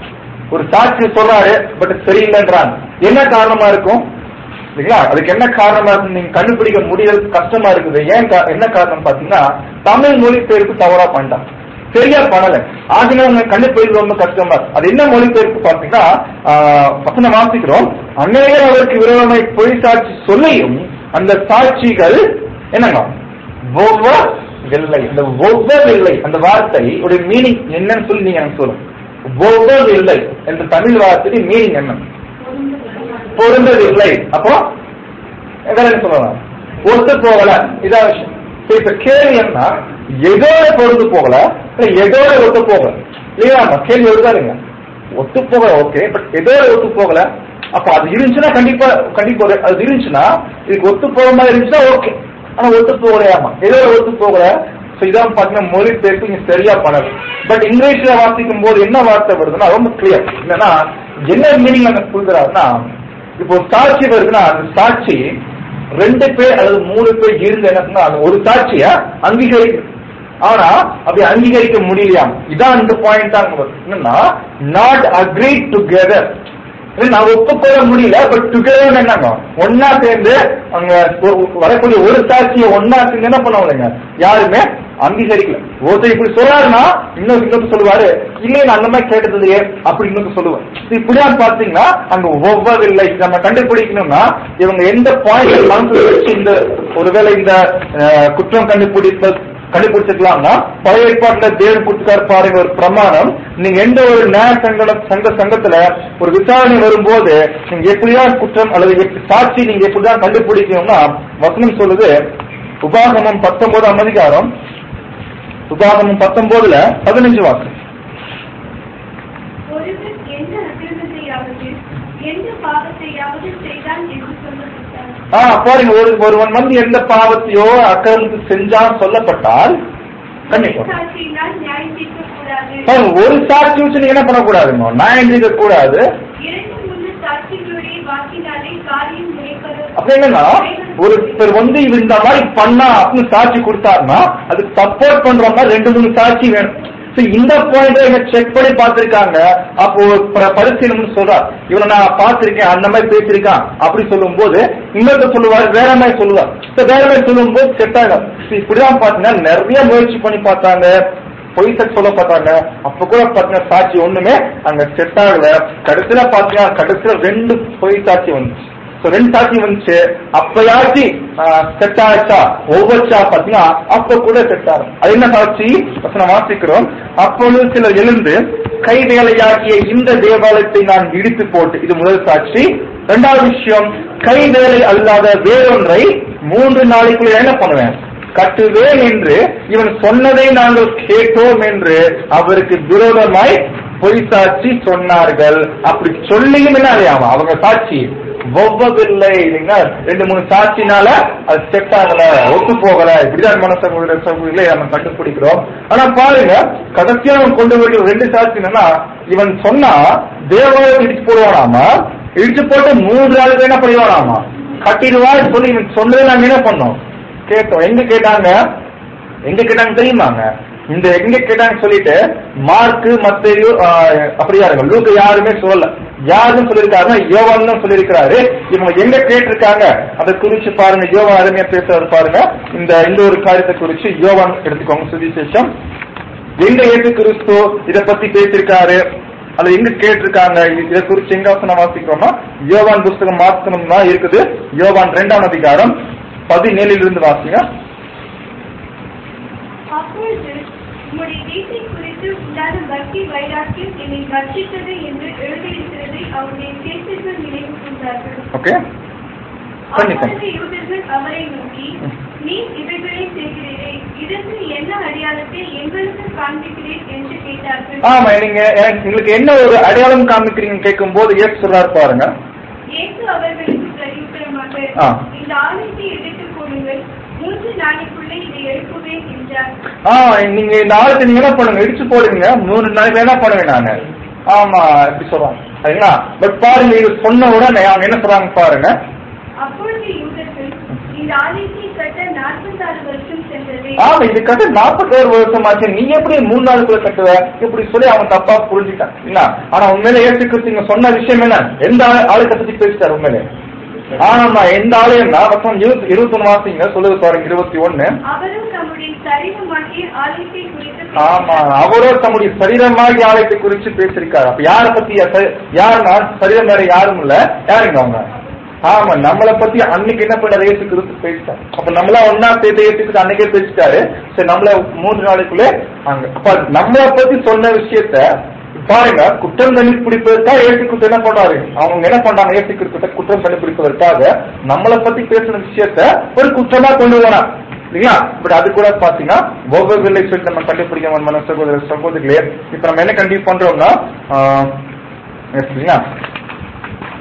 ஒரு சாட்சி சொல்றாரு பட் சரியில்லைன்றாங்க என்ன காரணமா இருக்கும் இல்லைங்களா அதுக்கு என்ன காரணமா இருக்கும் நீங்க கண்டுபிடிக்க முடியறது கஷ்டமா இருக்குது ஏன் கா- என்ன காரணம் பாத்தீங்கன்னா தமிழ் மொழிபெயர்ப்பு தவறா பண்ணிட்டான் சரியா பண்ணல ஆகினா அவங்க கண்டுபிடிக்கிறது ரொம்ப கஷ்டமா இருக்கு அது என்ன மொழிபெயர்ப்பு பாத்தீங்கன்னா ஆஹ், வசனம் வாசிக்கிறோம் அநேகர் அவருக்கு விரோதமாய் பொய் சாட்சி சொல்லியும் அந்த சாட்சிகள் என்னங்க ஒவ்வொரு இந்த ஒவ்வொரு இல்லை அந்த வார்த்தை உடைய மீனிங் என்னன்னு சொல்லி நீங்க எனக்கு சொல்லுங்க ஒவ்வொரு இல்லை என்ற தமிழ் வார்த்தைக்கு மீனிங் என்ன பொருந்தது இல்லை அப்போ வேற என்ன சொல்லலாம் ஒத்து போகல இதான் விஷயம் இப்ப இப்ப கேள்வி என்ன எதோட பொருந்து போகல இல்ல எதோட ஒத்து போகல இல்லையா நம்ம கேள்வி வருதாருங்க ஒத்து போகல ஓகே பட் எதோட ஒத்து போகல அப்ப அது இருந்துச்சுன்னா கண்டிப்பா கண்டிப்பா ஒரு- அது இருந்துச்சுன்னா இதுக்கு ஒத்து போகிற மாதிரி இருந்துச்சுன்னா ஓகே ஆனா ஒத்து போகலையாமா எதோட ஒத்து போகல So இதான் பாத்தீங்கன்னா மொழி பெயர்ப்பு இங்க சரியா பண்ணல பட் இங்கிலீஷ்ல வாசிக்கும் போது என்ன வார்த்தை வருதுன்னா ரொம்ப கிளியர் என்னன்னா என்ன மீனிங் அங்க சொல்கிறாருன்னா இப்போ சாட்சி வருதுன்னா அந்த சாட்சி ரெண்டு பேர் அல்லது மூணு பேர் இருந்து என்ன பண்ணா அது ஒரு சாட்சிய அங்கீகரிக்கும் ஆனா அப்படி அங்கீகரிக்க முடியலையாம் இதான் இந்த பாயிண்ட் தான் என்னன்னா நாட் அக்ரி டுகெதர் நான் ஒப்புக்கொள்ள முடியல பட் டுகெதர் என்னங்க ஒன்னா சேர்ந்து அங்க ஒரு- வரக்கூடிய ஒரு சாட்சியை ஒன்னா சேர்ந்து என்ன பண்ணுவாங்க யாருமே அங்கீகரிக்கல ஒருத்தர் இப்படி சொல்றாருன்னா இன்னொரு இன்னொரு சொல்லுவாரு இல்லையே நான் அந்த மாதிரி கேட்டது இல்லையே அப்படி இன்னொரு சொல்லுவேன் இப்படிதான் பாத்தீங்கன்னா அங்க ஒவ்வொருவில்லை நம்ம கண்டுபிடிக்கணும்னா இவங்க எந்த பாயிண்ட் மனசுல வச்சு இந்த ஒருவேளை இந்த அஹ், குற்றம் கண்டுபிடிப்ப கண்டுபிடிச்சிக்கலாம்னா பழைய ஏற்பாட்டுல தேவன் கொடுத்துக்கார் பாருங்க ஒரு பிரமாணம் நீங்க எந்த ஒரு நியாய சங்க சங்க சங்கத்துல ஒரு விசாரணை வரும்போது நீங்க எப்படிதான் குற்றம் அல்லது எப்படி- சாட்சி நீங்க எப்படிதான் கண்டுபிடிக்கணும்னா வசனம் சொல்லுது உபாகமம் பத்தொன்பதாம் அதிகாரம் உபாகமம் பத்தொன்பதுல பதினஞ்சு வாக்கு
ஒருவன் எந்த அக்கிரமத்தையாவது எந்த பாவத்தையாவது செய்தான் என்று சொல்லப்பட்டார்
ஆ பாருங்க ஒரு ஒருவன் வந்து எந்த பாவத்தையோ அக்கிரமத்தை செஞ்சான் சொல்லப்பட்டால் கண்டிப்பா
சாட்சியினால் நியாயம் தீர்க்கக்கூடாது
பாருங்க ஒரு சாட்சி வச்சு நீங்க என்ன பண்ணக்கூடாதுங்க நியாயம் செய்ய கூடாது
இரண்டு மூன்று சாட்சிகளுடைய வாக்கினாலே காரியம் நினைப்பது
அப்ப என்னன்னா ஒருத்தர் வந்து இவர் இந்த மாதிரி பண்ணா அப்படின்னு சாட்சி கொடுத்தாருன்னா அதுக்கு சப்போர்ட் பண்ற மாதிரி ரெண்டு மூணு சாட்சி வேணும் So, இந்த பாயிண்ட் இவங்க செக் பண்ணி பார்த்திருக்காங்க அப்போ ப- பரிசீலனை சொல்றார் இவனை நான் பார்த்திருக்கேன் அந்த மாதிரி பேசியிருக்கான் அப்படி சொல்லும் போது இன்னொருத்தர் சொல்லுவார் வேற மாதிரி சொல்லுவார் So, வேற மாதிரி சொல்லும் போது செட் ஆகும் So, இப்படிதான் பாத்தீங்கன்னா நிறைய முயற்சி பண்ணி பார்த்தாங்க பொய் சாட்சி சொல்ல பார்த்தாங்க அப்ப கூட பாத்தீங்கன்னா சாட்சி ஒண்ணுமே அங்க செட் ஆகல கடைசியில பாத்தீங்கன்னா கடைசியில ரெண்டு பொய் சாட்சி வந்துச்சு So, ரெண்டு சாட்சி வந்துச்சு அப்பயாச்சு செட் ஆச்சா ஒவ்வொருச்சா பாத்தீங்கன்னா அப்ப கூட செட் ஆகும் அது என்ன சாட்சி வசனம் வாசிக்கிறோம் அப்பொழுது சிலர் எழுந்து கை வேலையாகிய இந்த தேவாலயத்தை நான் இடித்து போட்டு இது முதல் சாட்சி இரண்டாவது விஷயம் கை வேலை அல்லாத வேறொன்றை மூன்று நாளைக்குள்ள என்ன பண்ணுவேன் கட்டுவேன் என்று இவன் சொன்னதை நாங்கள் கேட்டோம் என்று அவருக்கு விரோதமாய் பொய் சாட்சி சொன்னார்கள் அப்படி சொல்லியும் என்ன அறியாம அவங்க சாட்சி ஒவ்வொருவில்லை இல்லைங்களா ரெண்டு மூணு சாட்சினால அது செட் ஆகல ஒத்து போகல இப்படிதான் மன சகோதர சகோதரிகளை நம்ம கண்டுபிடிக்கிறோம் ஆனா பாருங்க கடைசியா அவன் கொண்டு வருகிற ரெண்டு சாட்சி என்னன்னா இவன் சொன்னா தேவாலயம் இடிச்சு போடுவானாமா இடிச்சு போட்டு மூன்று நாளுக்கு என்ன பண்ணிடுவானாமா கட்டிடுவான்னு சொல்லி இவன் சொன்னதை நாங்க என்ன பண்ணோம் கேட்டோம் எங்க கேட்டாங்க எங்க கேட்டாங்க தெரியுமாங்க இந்த எங்க கேட்டாங்க சொல்லிட்டு மார்க்கு மத்தையோ அப்படியா இருக்கும் லூக்கு யாருமே சொல்லல யாருன்னு சொல்லியிருக்காருன்னா யோவான் தான் சொல்லியிருக்கிறாரு இவங்க எங்க கேட்டிருக்காங்க அதை குறிச்சு பாருங்க யோவான் அருமையா பேசுறாரு பாருங்க இந்த இந்த ஒரு காரியத்தை குறிச்சு யோவான் எடுத்துக்கோங்க சுவிசேஷம் எங்க இயேசு கிறிஸ்து இத பத்தி பேசியிருக்காரு அல்லது எங்க கேட்டிருக்காங்க இது- இதை குறிச்சு எங்க வசனம் வாசிக்கிறோம்னா யோவான் புஸ்தகம் மாத்தனம் தான் இருக்குது யோவான் இரண்டாம் அதிகாரம் பதினேழுல இருந்து வாசிங்க
அப்பொழுது உம்முடைய வீட்டை குறித்து உண்டான பக்தி வைராக்கியம் என்னை கர்ப்பித்தது என்று எழுதியிருக்கிறதை அவருடைய பேச்சுகள் நினைவு கொண்டார்கள்
ஓகே கண்டிப்பா
அப்பொழுது யூதர்கள் அவரை நோக்கி நீ இவைகளை செய்கிறீரே இதற்கு என்ன அடையாளத்தை எங்களுக்கு காண்பிக்கிறேன் என்று கேட்டார்கள்
ஆமா நீங்க எனக்கு- உங்களுக்கு என்ன ஒரு அடையாளம் காமிக்கிறீங்க கேட்கும் போது ஏசு சொல்றாரு பாருங்க
இயேசு அவர்களுக்கு பிரதியுத்தரமாக
ஆ.
இந்த ஆலயத்தை எடுத்துக் கொள்ளுங்கள் மூன்று நாளைக்குள்ளே இதை எழுப்புவேன் என்றார்
ஆ நீங்க இந்த ஆளுக்கு நீங்க என்ன பண்ணுங்க இடிச்சு போடுங்க மூணு நாளைக்கு என்ன பண்ணுவேன் நானு ஆமா இப்படி சொல்றாங்க சரிங்களா பட் பாருங்க இது சொன்ன உடனே அவங்க என்ன சொல்றாங்க பாருங்க
அப்பொழுது யூதர்கள் இந்த ஆலயத்தை கட்ட நாற்பத்தாறு வருஷம் சென்றது
ஆமா இது கட்டு நாற்பத்தோரு வருஷம் ஆச்சு நீ எப்படி மூணு நாளுக்குள்ள கட்டுவ இப்படி சொல்லி அவன் தப்பா புரிஞ்சுட்டான் இல்ல ஆனா உண்மையில ஏற்றுக்கிறது நீங்க சொன்ன விஷயம் என்ன எந்த ஆளு- ஆளுக்க பத்தி பேசிட்டாரு உண்மையிலே ஆமா எந்த ஆலயம்னா வருஷம் இருபத்தி இருபத்தி ஒண்ணு மாசங்க சொல்லுது பாருங்க இருபத்தி ஒண்ணு
அவரும் தம்முடைய சரீரமாகிய ஆலயத்தை குறித்து
ஆமா அவரோ தம்முடைய சரீரமாகி ஆலயத்தை குறிச்சு பேசியிருக்காரு அப்ப யார பத்தி ச- யாருன்னா சரீரம் வேற யாரும் இல்ல யாருங்க அவங்க ஆமா நம்மளை பத்தி அன்னைக்கு என்ன பண்ண இயேசு கிறிஸ்து பேசிட்டாரு அப்ப நம்மளா ஒன்னா சேர்த்து ஏற்றுக்கிட்டு அன்னைக்கே பேசிட்டாரு சரி நம்மள மூன்று நாளைக்குள்ளே அங்க அப்ப நம்மளை பத்தி சொன்ன விஷயத்த பாருங்க குற்றம் கண்டுபிடிப்பதற்காக ஏசு கிறிஸ்து என்ன பண்றாரு அவங்க என்ன பண்றாங்க ஏசு கிறிஸ்துட்ட குற்றம் கண்டுபிடிப்பதற்காக நம்மளை பத்தி பேசின விஷயத்த ஒரு குற்றமா கொண்டு வரான் இல்லைங்களா பட் அது கூட பாத்தீங்கன்னா ஒவ்வொரு வில்லை சொல்லி நம்ம கண்டுபிடிக்க மன சகோதர சகோதரிகளே இப்ப நம்ம என்ன கண்டிப்பா பண்றோம்னா ஆஹ், இல்லைங்களா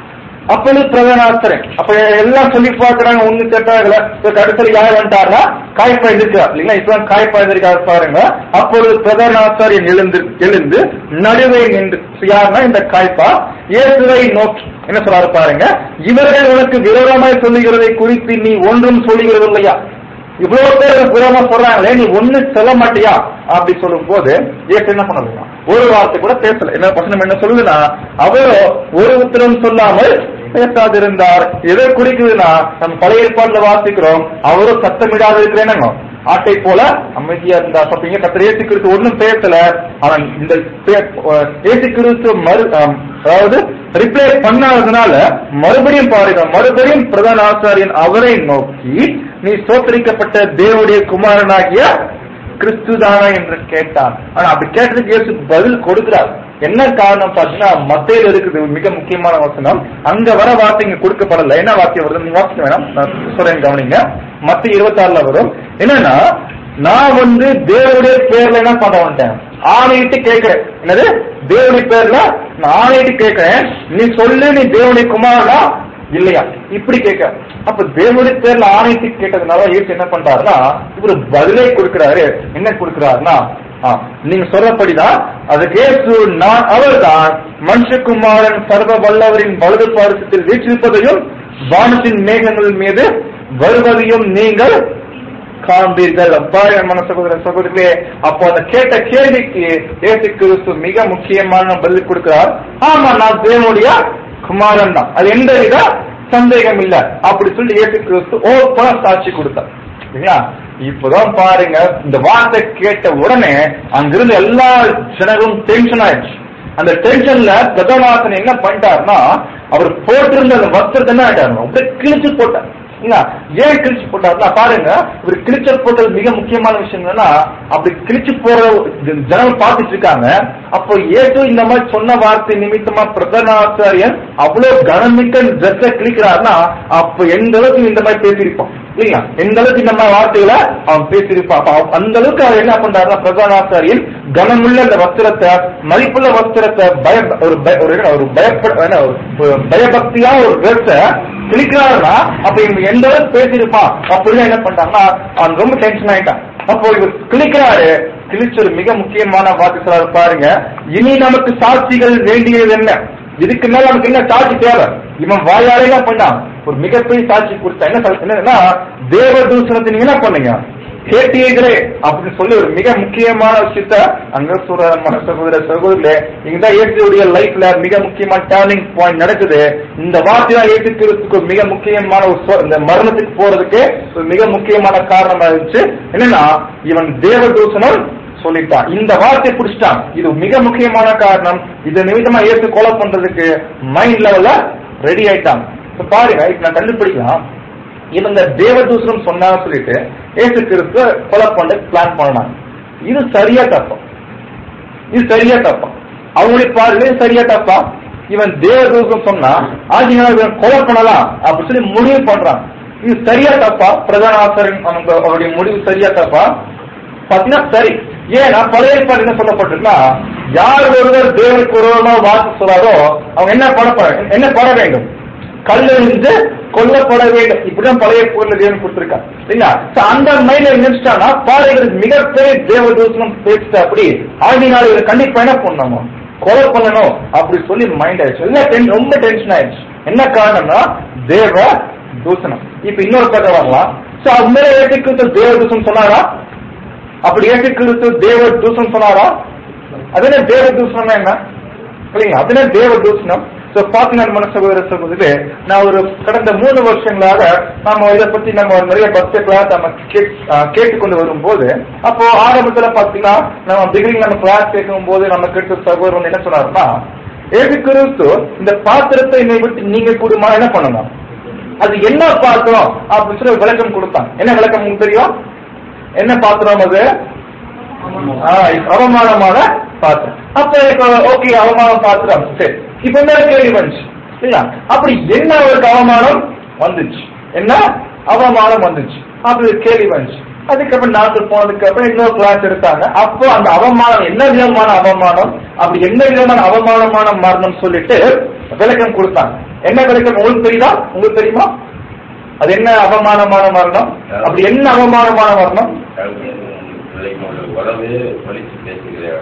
அப்பொழுது பிரதானாஸ்தரன் அப்ப எல்லாம் சொல்லி பார்க்கறாங்க ஒண்ணு கேட்டாங்கல இப்ப கடைசியில் யார் வந்துட்டாருன்னா காய்ப்பா இருக்கிறார் இல்லைங்களா இப்ப காய்ப்பா இருக்காரு பாருங்க அப்பொழுது பிரதானாஸ்தரியன் எழுந்து எழுந்து நடுவே நின்று யாருன்னா இந்த காய்ப்பா இயேசுவை நோக்கி என்ன சொல்றாரு பாருங்க இவர்கள் உனக்கு விரோதமாய் சொல்லுகிறதை குறித்து நீ ஒன்றும் சொல்லுகிறது இல்லையா இவ்வளவு பேர் விரோதமா சொல்றாங்களே நீ ஒண்ணு சொல்ல மாட்டியா அப்படி சொல்லும் போது ஏசு என்ன பண்ணலாம் ஒரு வார்த்தை கூட பேசல என்ன வசனம் என்ன சொல்லுதுன்னா அவரோ ஒரு உத்தரவும் சொல்லாமல் பேசாதிருந்தார் எதை குறிக்குதுன்னா நம்ம பழைய ஏற்பாடுல வாசிக்கிறோம் அவரும் சத்தமிடாத இருக்கிறேன்னு ஆட்டை போல அமைதியா இருந்தார் அப்படிங்க கத்திர ஏசு கிறிஸ்து ஒண்ணும் பேசல ஆனா இந்த பே- அஹ் ஏசு கிறிஸ்து மறு அஹ் அதாவது ரிப்ளை பண்ணாததுனால மறுபடியும் பாருங்க மறுபடியும் பிரதான ஆசாரியன் அவரை நோக்கி நீ சோத்தரிக்கப்பட்ட தேவனுடைய குமாரனாகிய கிறிஸ்துதானா என்று கேட்டான் ஆனா அப்படி கேட்டதுக்கு இயேசு பதில் கொடுக்கிறார் என்ன காரணம் பார்த்தீங்கன்னா மத்தையில இருக்குது மிக முக்கியமான வசனம் அங்க வர வார்த்தை இங்க கொடுக்கப்படல என்ன வார்த்தை வருது நீங்க வாசிக்க வேணாம் நான் சொல்றேன் கவனிங்க மத்த இருபத்தி ஆறுல வரும் என்னன்னா நான் வந்து தேவனுடைய பேர்ல என்ன பண்ண வந்துட்டேன் ஆணையிட்டு கேட்கிறேன் என்னது தேவனுடைய பேர்ல நான் ஆணையிட்டு கேட்கிறேன் நீ சொல்லு நீ தேவனுடைய குமாரனா இல்லையா இப்படி கேட்க அப்ப தேவனுடைய பேர்ல ஆணையத்தை கேட்டதுனால இயேசு என்ன பண்றாருன்னா இவரு பதிலே கொடுக்கிறாரு என்ன கொடுக்கிறாருன்னா ஆ, நீங்க சொல்றபடிதான் அதுக்கு இயேசு நான் அவர்தான் மனுஷகுமாரன் சர்வ வல்லவரின் வலது பாரசத்தில் வீற்றிருப்பதையும் வானத்தின் மேகங்கள் மீது வருவதையும் நீங்கள் காண்பீர்கள் அப்பா என் மன சகோதர சகோதரிகளே அப்போ அந்த கேட்ட கேள்விக்கு இயேசு கிறிஸ்து மிக முக்கியமான பதில் கொடுக்கிறார் ஆமா நான் தேவனுடைய குமாரன் தான் அது எந்த வித சந்தேகம் இல்ல அப்படி சொல்லி இயேசு கிறிஸ்து ஓப்பனா சாட்சி கொடுத்தார் சரிங்களா இப்பதான் பாருங்க இந்த வார்த்தை கேட்ட உடனே அங்கிருந்து எல்லா ஜனங்களும் டென்ஷன் ஆயிடுச்சு அந்த டென்ஷன்ல பிரதமாசன் என்ன பண்ணிட்டாருன்னா அவர் போட்டிருந்த அந்த வஸ்திரத்தை என்ன ஆயிட்டாரு அப்படியே கிழிச்சு போட்டார் சரிங்களா? ஏன் கிழிச்சு போட்டாருன்னா பாருங்க இவர் கிழிச்சு போட்டது மிக முக்கியமான விஷயம் என்னன்னா அப்படி கிழிச்சு போற ஜனங்கள் பார்த்துட்டு இருக்காங்க அப்போ ஏதோ இந்த மாதிரி சொன்ன வார்த்தை நிமித்தமா பிரதனாச்சாரியன் அவ்வளவு கனமிக்க ட்ரெஸ்ஸ கிழிக்கிறாருன்னா அப்ப எந்த அளவுக்கு இந்த மாதிரி பேசியிருப்பான் இல்லைங்களா எந்த அளவுக்கு இந்த மாதிரி வார்த்தைகளை அவன் பேசியிருப்பான் அப்ப அவ- அந்த அளவுக்கு அவர் என்ன பண்றாருன்னா பிரதானாச்சாரியன் கனமுள்ள அந்த வஸ்திரத்தை மதிப்புள்ள வஸ்திரத்தை பய ஒரு பய- ஒரு என்ன, ஒரு பயப்பட என்ன, ஒரு பயபக்தியா ஒரு ட்ரெஸ்ஸ கிழிக்கிறாருன்னா அப்ப இவங்க எந்த அளவுக்கு பேசியிருப்பான் அப்படின்னு என்ன பண்றாங்கன்னா அவன் ரொம்ப டென்ஷன் ஆயிட்டான் அப்போ இவர் கிழிக்கிறாரு கிழிச்சு ஒரு மிக முக்கியமான வார்த்தை சொல்றாரு பாருங்க இனி நமக்கு சாட்சிகள் வேண்டியது என்ன இதுக்கு மேல நமக்கு என்ன சாட்சி தேவை இவன் வாயாலே என்ன பண்ணான் ஒரு மிகப்பெரிய சாட்சி கொடுத்தா என்ன சொல்ல- என்னன்னா தேவ தூஷணத்தை நீங்க என்ன பண்ணீங்க கேட்டீர்களே அப்படின்னு சொல்லி ஒரு மிக முக்கியமான விஷயத்த அங்க சொல்ற மன சகோதர சகோதரர்களே இங்கதான் இயேசுடைய லைஃப்ல மிக முக்கியமான டேர்னிங் பாயிண்ட் நடக்குது இந்த வார்த்தை தான் ஏற்றுக்கிறதுக்கு மிக முக்கியமான ஒரு சொ- இந்த மரணத்துக்கு போறதுக்கு ஒரு மிக முக்கியமான காரணமா இருந்துச்சு என்னன்னா இவன் தேவ தூஷணம் சொல்லிட்டான் இந்த வார்த்தை பிடிச்சிட்டான் இது மிக முக்கியமான காரணம் இது நிமித்தமா ஏற்று கொலை பண்றதுக்கு மைண்ட் லெவல்ல ரெடி ஆயிட்டாங்க இப்ப பாருங்க இப்ப நான் கண்டுபிடிக்கலாம் இவங்க தேவதூசனம் சொன்னா சொல்லிட்டு ஏசு கிறிஸ்து கொலை பண்ண பிளான் பண்ணாங்க இது சரியா தப்பா இது சரியா தப்பா அவங்களுடைய பார்வையில இது சரியா தப்பா இவன் தேவதூசம் சொன்னா ஆகினால இவன் கொலை பண்ணலாம் அப்படி சொல்லி முடிவு பண்றான் இது சரியா தப்பா பிரதான ஆசிரியர் அவங்க அவருடைய முடிவு சரியா தப்பா பாத்தீங்கன்னா சரி ஏன்னா பழைய ஏற்பாடு என்ன சொல்லப்பட்டிருக்குன்னா யார் ஒருவர் தேவனுக்கு ஒருவரமா வாக்கு சொல்றாரோ அவங்க என்ன பண்ண என்ன பண்ண வேண்டும் கல்லெறிந்து கொல்லப்பட வேண்டும் இப்படிதான் பழைய பொருள் தேவன் கொடுத்திருக்கான் இல்லைங்களா So, அந்த மைண்ட்ல நினைச்சிட்டானா பாருங்களுக்கு மிகப்பெரிய தேவ தூசணம் பேசிட்டு அப்படி ஆகினால இதை கண்டிப்பா என்ன பண்ணணும் கொலை பண்ணணும் அப்படி சொல்லி மைண்ட் ஆயிடுச்சு இல்ல ten- ரொம்ப டென்ஷன் ஆயிடுச்சு என்ன காரணம்னா தேவ தூசணம் இப்ப இன்னொரு கதை வரலாம் சோ அது மேல ஏற்றுக்கிட்டு தேவ தூசணம் சொன்னாரா அப்படி ஏற்றுக்கிட்டு தேவ தூசணம் சொன்னாரா அது என்ன தேவ தூசணம் என்ன இல்லைங்களா அதுனா தேவ தூஷணம் சோ பாத்தீங்கன்னா மன சகோதர சகோதரி நான் ஒரு கடந்த மூணு வருஷங்களாக நாம இதை பத்தி நம்ம நிறைய பக்த கிளாஸ் நம்ம கேட்- ஆஹ் கேட்டுக்கொண்டு வரும்போது அப்போ ஆரம்பத்துல பாத்தீங்கன்னா நம்ம பிகினிங் நம்ம கிளாஸ் கேட்கும் போது நம்ம கேட்ட சகோதரன் என்ன சொன்னாருன்னா ஏது கிறிஸ்து இந்த பாத்திரத்தை என்னை விட்டு நீங்க கூடுமா என்ன பண்ணணும் அது என்ன பாத்திரம் அப்படின்னு சொல்லி ஒரு விளக்கம் கொடுத்தாங்க என்ன விளக்கம் உங்களுக்கு தெரியும் என்ன பாத்திரம் அது ஆ, இப்ப அவமானமான பாத்திரம் அப்ப இப்ப ஓகே அவமான பாத்திரம் சரி இப்ப என்ன கேள்வி வந்துச்சு இல்லையா அப்படி என்ன அவருக்கு அவமானம் வந்துச்சு என்ன அவமானம் வந்துச்சு அப்படி ஒரு கேள்வி வந்துச்சு அதுக்கப்புறம் நாட்கள் போனதுக்கு அப்புறம் இன்னொரு கிளாஸ் எடுத்தாங்க அப்போ அந்த அவமானம் என்ன விதமான அவமானம் அப்படி என்ன விதமான அவமானமான மரணம் சொல்லிட்டு விளக்கம் கொடுத்தாங்க என்ன கிடைக்கும் உங்களுக்கு தெரியுதா உங்களுக்கு தெரியுமா அது என்ன அவமானமான மரணம் அப்படி என்ன அவமானமான மரணம்
உறவு பழிச்சு பேசுகிறேன்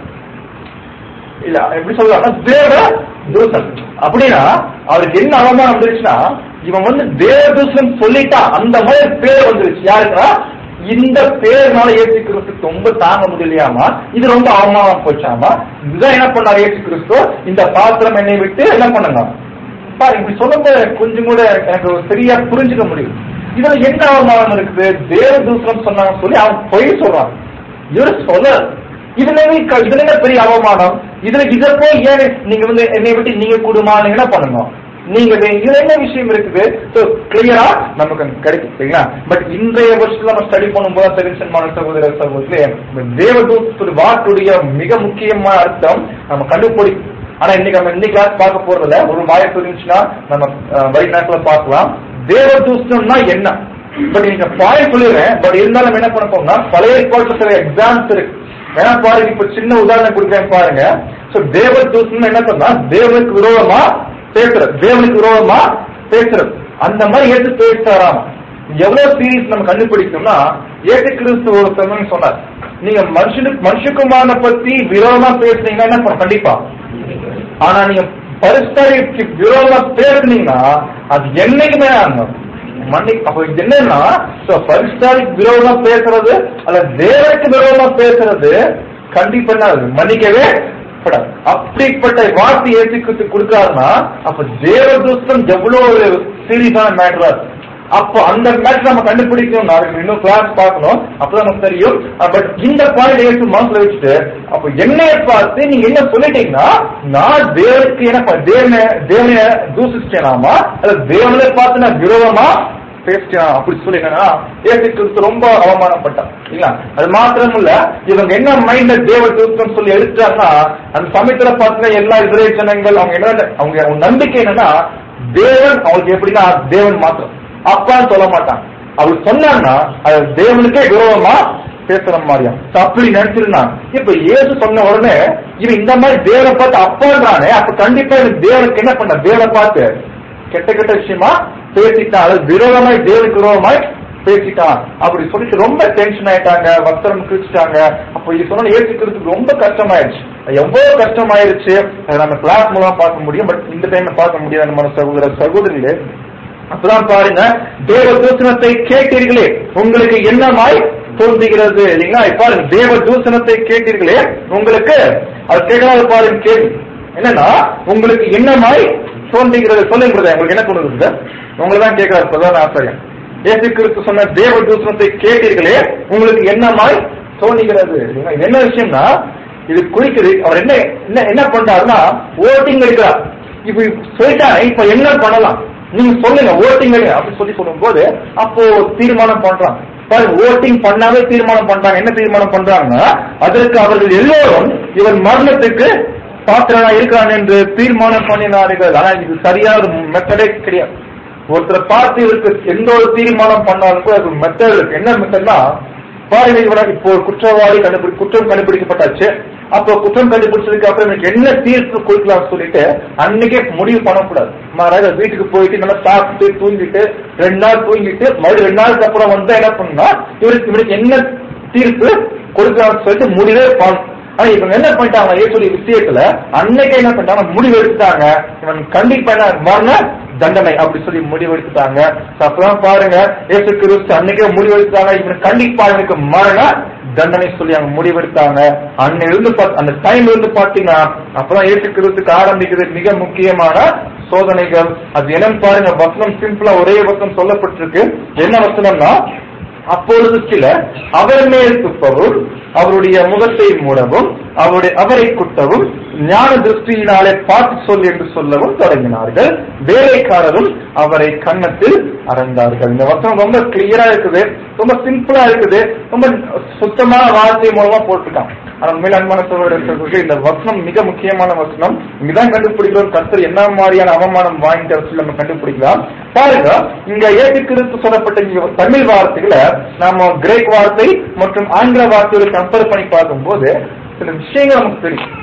இல்ல எப்படி சொல்றாங்க தேவ தூசன் அப்படின்னா அவருக்கு என்ன அவமானம் வந்துருச்சுன்னா இவன் வந்து தேவ தூசன் சொல்லிட்டான் அந்த மாதிரி பேர் வந்துருச்சு யாருக்குன்னா இந்த பேர்னால ஏசு கிறிஸ்து ரொம்ப தாங்க முடியலையாமா இது ரொம்ப அவமானம் போச்சாமா இதுதான் என்ன பண்ணார் ஏசு கிறிஸ்து இந்த பாத்திரம் என்னை விட்டு என்ன பண்ணுங்க பாரு இப்படி சொல்லும்போது எனக்கு கொஞ்சம் கூட எனக்கு சரியா புரிஞ்சுக்க முடியும் இதுல என்ன அவமானம் இருக்குது தேவ தூசனம் சொன்னாங்க சொல்லி அவன் பொய் சொல்றான் இவர் சொல்ல இதுல என்ன- இதுல என்ன பெரிய அவமானம் இதுல இத போய் ஏன் நீங்க வந்து என்னை விட்டு நீங்க கூடுமா நீங்க என்ன பண்ணணும் நீங்க வே- இதுல என்ன விஷயம் இருக்குது So, கிளியரா நமக்கு அங்க கிடைக்கும் சரிங்களா பட் இன்றைய வருஷத்துல நம்ம ஸ்டடி பண்ணும்போது தெரிஞ்சமான சகோதர சகோதரி தேவதூத் வாக்குடைய மிக முக்கியமான அர்த்தம் நம்ம கண்டுபிடி ஆனா இன்னைக்கு நம்ம இந்த கிளாஸ் பார்க்க போறதுல ஒரு வாய்ப்பு இருந்துச்சுன்னா நம்ம அஹ், வழி நேரத்துல பார்க்கலாம் தேவதூஷணம்னா என்ன பட் நீங்க பாயிண்ட் சொல்லிடுறேன் பட் இருந்தாலும் நம்ம என்ன பண்ண போறோம்னா பழைய ஏற்பாட்டு சில எக்ஸாம்ஸ் இருக்கு வேணா பாருங்க இப்ப சின்ன உதாரணம் கொடுக்குறேன் பாருங்க சோ தேவதூஷணம் என்ன பண்ணா தேவனுக்கு விரோதமா பேசுறது தேவனுக்கு விரோதமா பேசுறது அந்த மாதிரி ஏற்று பேசுறாராம் எவ்வளவு சீரியஸ் நம்ம கண்டுபிடிக்கணும்னா ஏசு கிறிஸ்து ஒரு சமயம் சொன்னார் நீங்க மனுஷனுக்கு மனுஷகுமாரனை பத்தி விரோதமா பேசுனீங்கன்னா என்ன பண்ண கண்டிப்பா ஆனா நீங்க பரிஸ்தாரிக்கு விரோதமா பேசுனீங்கன்னா அது என்னைக்குமே ஆகும் மன்னி அப்ப இது என்னன்னா பரிஸ்தாரிக்கு விரோதமா பேசுறது அல்ல தேவனுக்கு விரோதமா பேசுறது கண்டிப்பா என்ன ஆகுது? மன்னிக்கவே படாது. அப்படிப்பட்ட வார்த்தை ஏற்றுக்கிட்டு கொடுக்காருன்னா அப்ப தேவதுஸ்தம் எவ்வளவு ஒரு சீரியஸான மேட்டரா இருக்கு அப்போ அந்த மேட்ச் நம்ம கண்டுபிடிக்கணும் நாளைக்கு இன்னும் கிளாஸ் பார்க்கணும் அப்பதான் நமக்கு தெரியும் பட் இந்த பாயிண்ட் எடுத்து மனசுல வச்சுட்டு அப்போ என்னைய பார்த்து நீங்க என்ன சொல்லிட்டீங்கன்னா நான் தேவனுக்கு என்ன ப- தேவனை தேவனைய தூசிச்சேனாமா அல்ல தேவனை பார்த்து நான் விரோதமா பேசிட்டேன் அப்படி சொல்லி என்னன்னா ஏசு கிறிஸ்து ரொம்ப அவமானப்பட்டான் இல்லைங்களா அது மாத்திரம் இல்ல இவங்க என்ன மைண்ட்ல தேவ தூக்கம் சொல்லி எடுத்தாங்கன்னா அந்த சமயத்துல பார்த்தீங்கன்னா எல்லா இஸ்ரேல் ஜனங்கள் அவங்க என்ன அவங்க அவங்க நம்பிக்கை என்னன்னா தேவன் அவங்களுக்கு எப்படின்னா தேவன் மாத்திரம் அப்பான்னு சொல்ல மாட்டான் அவர் சொன்னாங்கன்னா அது தேவனுக்கே விரோதமா பேசுற மாதிரியா So, அப்படி நினைச்சிருந்தான் இப்ப இயேசு சொன்ன உடனே இவன் இந்த மாதிரி தேவனை பார்த்து அப்பான்றானே அப்ப கண்டிப்பா இவன் தேவனுக்கு என்ன பண்ண தேவனை பார்த்து கெட்ட கெட்ட விஷயமா பேசிட்டான் அது விரோதமாய் தேவனுக்கு விரோதமாய் பேசிட்டான் அப்படி சொல்லிட்டு ரொம்ப டென்ஷன் ஆயிட்டாங்க வஸ்திரம் கிழிச்சிட்டாங்க அப்போ இது சொன்ன ஏற்றுக்கிறதுக்கு ரொம்ப கஷ்டமாயிருச்சு அது எவ்வளவு கஷ்டமாயிருச்சு அதை நம்ம கிளாஸ் மூலமா பார்க்க முடியும் பட் இந்த டைம்ல பார்க்க முடியாது நம்ம சகோதர சகோதரிகளே அப்பதான் பாருங்க தேவ தூசணத்தை கேட்டீர்களே உங்களுக்கு என்னமாய் தோன்றுகிறது இல்லைங்களா இப்ப பாருங்க தேவ தூசணத்தை கேட்டீர்களே உங்களுக்கு அது கேட்கலாம் பாருங்க கேள்வி என்னன்னா உங்களுக்கு என்னமாய் தோன்றுகிறது சொல்லுங்க brother. உங்களுக்கு என்ன தோணுது உங்களை தான் கேட்கிறார் பிரதான ஆசிரியர் ஏசு கிறிஸ்து சொன்ன தேவ தூசணத்தை கேட்டீர்களே உங்களுக்கு என்னமாய் தோணுகிறது இல்லைங்களா? இது என்ன விஷயம்னா இது குறிக்குது அவர் என்ன என்ன என்ன பண்றாருன்னா ஓட்டிங் எடுக்கிறார் இப்ப சொல்லிட்டாங்க இப்ப என்ன பண்ணலாம் நீங்க சொல்லுங்க ஓட்டிங் அப்படி சொல்லி சொல்லும் போது அப்போ தீர்மானம் பண்றாங்க பாருங்க ஓட்டிங் பண்ணாவே தீர்மானம் பண்றாங்க என்ன தீர்மானம் பண்றாங்கன்னா அதற்கு அவர்கள் எல்லோரும் இவன் மரணத்துக்கு பாத்திரனா இருக்கிறான் என்று தீர்மானம் பண்ணினார்கள் ஆனா இது சரியான ஒரு மெத்தடே கிடையாது ஒருத்தரை பார்த்து இவருக்கு எந்த ஒரு தீர்மானம் பண்ணாலும் கூட அதுக்கு மெத்தட் இருக்கு என்ன மெத்தட்னா பாருங்க இவனை இப்போ ஒரு குற்றவாளி கண்டுபிடி குற்றம் கண்டுபிடிக்கப்பட்டாச்சு அப்போ குற்றம் கண்டுபிடிச்சதுக்கு அப்புறம் எனக்கு என்ன தீர்ப்பு கொடுக்கலாம்னு சொல்லிட்டு அன்னைக்கே முடிவு பண்ணக்கூடாது மாறாக வீட்டுக்கு போயிட்டு நல்லா சாப்பிட்டு தூங்கிட்டு ரெண்டு நாள் தூங்கிட்டு மறுபடியும் ரெண்டு நாளுக்கு அப்புறம் வந்து என்ன பண்ணா இவருக்கு இவருக்கு என்ன தீர்ப்பு கொடுக்கலாம்னு சொல்லிட்டு முடிவே பண்ணணும் ஆனா இவங்க என்ன பண்ணிட்டாங்க இயேசுடைய விஷயத்துல அன்னைக்கு என்ன பண்ணிட்டாங்க முடிவு எடுத்துட்டாங்க இவன் கண்டிப்பா என்ன மரண தண்டனை அப்படி சொல்லி முடிவு எடுத்துட்டாங்க So, அப்பதான் பாருங்க இயேசு கிறிஸ்து அன்னைக்கே முடிவு எடுத்தாங்க இவன் கண்டிப்பா இவனுக்கு மரண தண்டனை சொல்லி அவங்க முடிவெடுத்தாங்க அன்னையில இருந்து பாத்- அந்த டைம்ல இருந்து பாத்தீங்கன்னா அப்பதான் இயேசு கிறிஸ்துக்கு ஆரம்பிக்கிறது மிக முக்கியமான சோதனைகள் அது என்னன்னு பாருங்க வசனம் சிம்பிளா ஒரே வசனம் சொல்லப்பட்டிருக்கு என்ன வசனம்னா அப்பொழுது சிலர் அவர் மேல் துப்பவும் அவருடைய முகத்தை மூடவும் அவருடைய அவரை குட்டவும் ஞான திருஷ்டியினாலே பார்த்து சொல் என்று சொல்லவும் தொடங்கினார்கள் வேலைக்காரரும் அவரை கன்னத்தில் அறந்தார்கள் இந்த வசனம் ரொம்ப கிளியரா இருக்குது ரொம்ப சிம்பிளா இருக்குது ரொம்ப சுத்தமான வார்த்தை மூலமா போட்டுருக்கான் ஆனா உண்மையில அன்பான சகோதரர்களுக்கு இந்த வசனம் மிக முக்கியமான வசனம் இங்கதான் கண்டுபிடிக்கிறோம் கர்த்தர் என்ன மாதிரியான அவமானம் வாங்கிட்டு சொல்லி நம்ம கண்டுபிடிக்கலாம் பாருங்க இங்க ஏசு கிறிஸ்து சொல்லப்பட்ட இங்க தமிழ் வார்த்தைகளை நாம கிரேக் வார்த்தை மற்றும் ஆங்கில வார்த்தைகளை கம்பேர் பண்ணி பார்க்கும்போது சில விஷயங்கள் நமக்கு தெரியும்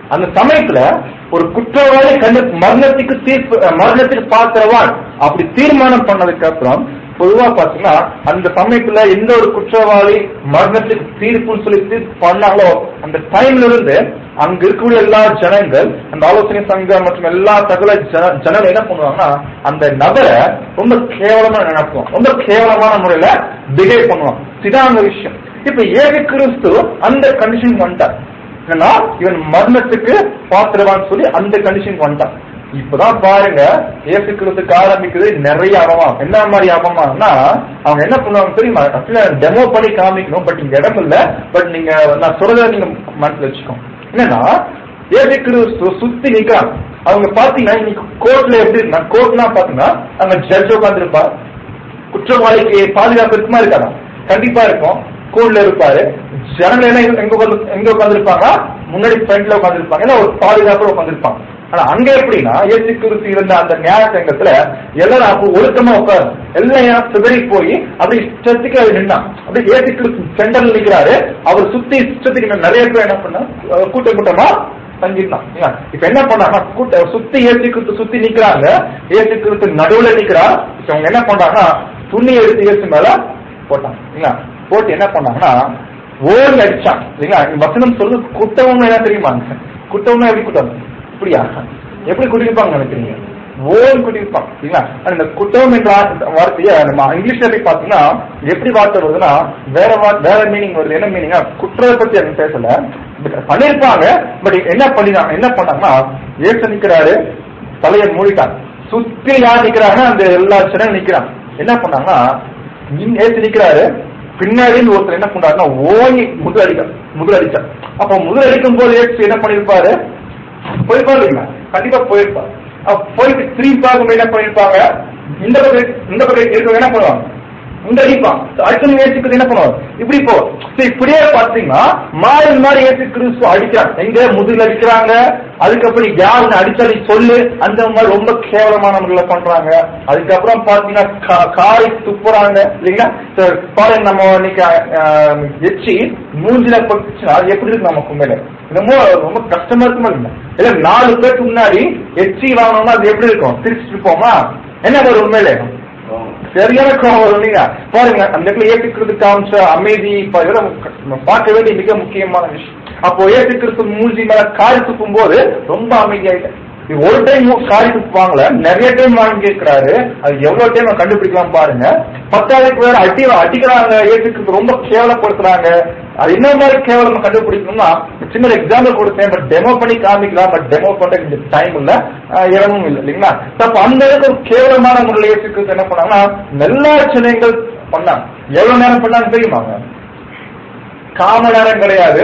அந்த சமயத்துல ஒரு குற்றவாளி கண்டு மரணத்துக்கு தீர்ப்பு அஹ், மரணத்துக்கு பாத்திரவான் அப்படி தீர்மானம் பண்ணதுக்கு அப்புறம் பொதுவா பாத்தீங்கன்னா அந்த சமயத்துல எந்த ஒரு குற்றவாளி மரணத்துக்கு தீர்ப்புன்னு சொல்லி தீர்ப்பு பண்ணாங்களோ அந்த டைம்ல இருந்து அங்க இருக்கக்கூடிய எல்லா ஜனங்கள் அந்த ஆலோசனை சங்கம் மற்றும் எல்லா சகல ஜன ஜனங்கள் என்ன பண்ணுவாங்கன்னா அந்த நபரை ரொம்ப கேவலமா நினைப்போம் ரொம்ப கேவலமான முறையில பிஹேவ் பண்ணுவாங்க இதான் அந்த விஷயம் இப்ப ஏக கிறிஸ்து அந்த கண்டிஷன் வந்துட்டார் என்னன்னா இவன் மரணத்துக்கு பாத்திரவான்னு சொல்லி அந்த கண்டிஷன் வந்துட்டான் இப்பதான் பாருங்க இயேசு கிறிஸ்துக்கு ஆரம்பிக்குது நிறைய அவமானம் என்ன மாதிரி அவமானம்னா அவங்க என்ன பண்ணுவாங்க தெரியுமா ஆக்சுவலா டெமோ பண்ணி காமிக்கணும் பட் இங்க இடம் இல்ல பட் நீங்க நான் சொல்றத நீங்க மனசுல வச்சுக்கோங்க என்னன்னா இயேசு கிறிஸ்து சுத்தி நிக்கிறாங்க அவங்க பாத்தீங்கன்னா இன்னைக்கு கோர்ட்ல எப்படி இருந்தா கோர்ட்னா பாத்தீங்கன்னா அங்க ஜட்ஜ் உட்காந்துருப்பா குற்றவாளிக்கு பாதுகாப்பு இருக்குமா இருக்காதா கண்டிப்பா இருக்கும் கோர்ட்ல இருப்பாரு ஜனங்கள் என்ன எங்க உட்கார்ந்து எங்க உட்காந்துருப்பாங்க முன்னாடி ஃப்ரண்ட்ல உட்காந்துருப்பாங்க ஏன்னா ஒரு பாதுகாப்பு உட்காந்துருப்பாங்க ஆனா அங்க எப்படின்னா இயேசு கிறிஸ்து இருந்த அந்த நியாய சங்கத்துல எல்லாரும் அப்போ ஒழுக்கமா உட்காரு எல்லாம் ஏன் சிதறி போய் அப்படி இஷ்டத்துக்கு அவர் நின்னா அப்படி இயேசு கிறிஸ்து சென்டர்ல நிக்கிறாரு அவர் சுத்தி இஷ்டத்துக்கு நின்னு நிறைய பேர் என்ன பண்ணா அஹ் கூட்ட கூட்டமா தங்கிருந்தான் இல்லையா? இப்ப என்ன பண்ணாங்க கூட்ட சுத்தி ஏசி கிறிஸ்து சுத்தி நிக்கிறாங்க ஏசி கிறிஸ்து நடுவுல நிக்கிறா இப்ப அவங்க என்ன பண்றாங்கன்னா துணி எடுத்து ஏசு மேல போட்டாங்க இல்லைங்களா போட்டு என்ன பண்ணாங்கன்னா ஓடி அடிச்சான் இல்லைங்களா இந்த வசனம் சொல்லு குட்டவங்க என்ன தெரியுமாங்க குட்டவங்க எப்படி குட்டம் இப்படியா எப்படி குடியிருப்பாங்க நினைக்கிறீங்க ஓன் குடியிருப்பான் இல்லைங்களா ஆனா இந்த குற்றம் என்ற வா- வார்த்தையை நம்ம இங்கிலீஷ்ல போய் பாத்தீங்கன்னா எப்படி வார்த்தை வருதுன்னா வேற வா- வேற மீனிங் வருது என்ன மீனிங்கா குற்றத்தை பத்தி எனக்கு பேசல But பண்ணிருப்பாங்க பட் என்ன பண்ணினாங்க என்ன பண்ணாங்கன்னா ஏசு நிக்கிறாரு தலையை மூடிட்டாங்க சுத்தி யார் நிக்கிறாங்க அந்த எல்லா சின்ன நிக்கிறாங்க என்ன பண்ணாங்கன்னா இங்க ஏசு நிக்கிறாரு பின்னாடி இருந்து ஒருத்தர் என்ன பண்றாருன்னா ஓங்கி முதல் அடிக்க முதல் அடிச்சார் அப்ப முதல் அடிக்கும் போது ஏசு என்ன பண்ணிருப்பாரு போயிருப்பாரு இல்லைங்களா கண்டிப்பா போயிருப்பாரு அப்ப போயிட்டு திரும்பி பார்க்கும் என்ன பண்ணிருப்பாங்க இந்த பக்கம் இந்த பக்கம் இருக்கவங்க என்ன பண்ணுவாங்க இந்த அடிப்பான் அடுத்த ஏசுக்கு என்ன பண்ணுவாங்க இப்படி போ So, இப்படியே பாத்தீங்கன்னா மாறி மாறி ஏசு கிறிஸ்து அடிக்கிறாங்க எங்க முதுகுல அடிக்கிறாங்க அதுக்கப்புறம் யாருன்னு அடிச்சாலே சொல்லு அந்த மாதிரி ரொம்ப கேவலமான முறையில பண்றாங்க அதுக்கப்புறம் பாத்தீங்கன்னா கா- காரி துப்புறாங்க இல்லைங்களா So, பாருங்க நம்ம இன்னைக்கு அஹ், எச்சி மூஞ்சில பட்டுச்சுன்னா அது எப்படி இருக்கு நமக்கு உண்மையில ரொம்ப ரொம்ப கஷ்டமா இருக்குமா இல்ல இல்ல நாலு பேருக்கு முன்னாடி எச்சி வாங்கணும்னா அது எப்படி இருக்கும் சிரிச்சுட்டு போமா என்ன வரும் உண்மையிலே சரியான கோபம் வரும் இல்லையா பாருங்க அந்த இடத்துல ஏற்றுக்கிறது காமிச்ச அமைதி ப- இதெல்லாம் நம்ம பார்க்க வேண்டிய மிக முக்கியமான விஷயம் அப்போ ஏற்றுக்கிறது மூஞ்சி மேல காரி துப்பும் போது ரொம்ப அமைதியாயிட்டேன் இது ஒரு டைம் காரி துப்புவாங்கள நிறைய டைம் வாங்கி இருக்கிறாரு அது எவ்வளவு டைம் கண்டுபிடிக்கலாம் பாருங்க பத்தாவதுக்கு வேற அடி அடிக்கிறாங்க ஏற்றுக்கிறது ரொம்ப கேவலப்படுத்துறாங்க அது என்ன மாதிரி கேவலம் கண்டுபிடிக்கணும்னா சின்ன எக்ஸாம்பிள் கொடுத்தேன் பட் டெமோ பண்ணி காமிக்கலாம் பட் டெமோ பண்ற இந்த டைம் இல்ல ஆஹ் இடமும் இல்லை இல்லைங்களா அப்ப அந்த அளவுக்கு ஒரு கேவலமான முறையில் ஏற்றுக்கிறது என்ன பண்ணாங்கன்னா எல்லா சிலைகள் பண்ணாங்க எவ்வளவு நேரம் பண்ணாங்க தெரியுமாங்க காம நேரம் கிடையாது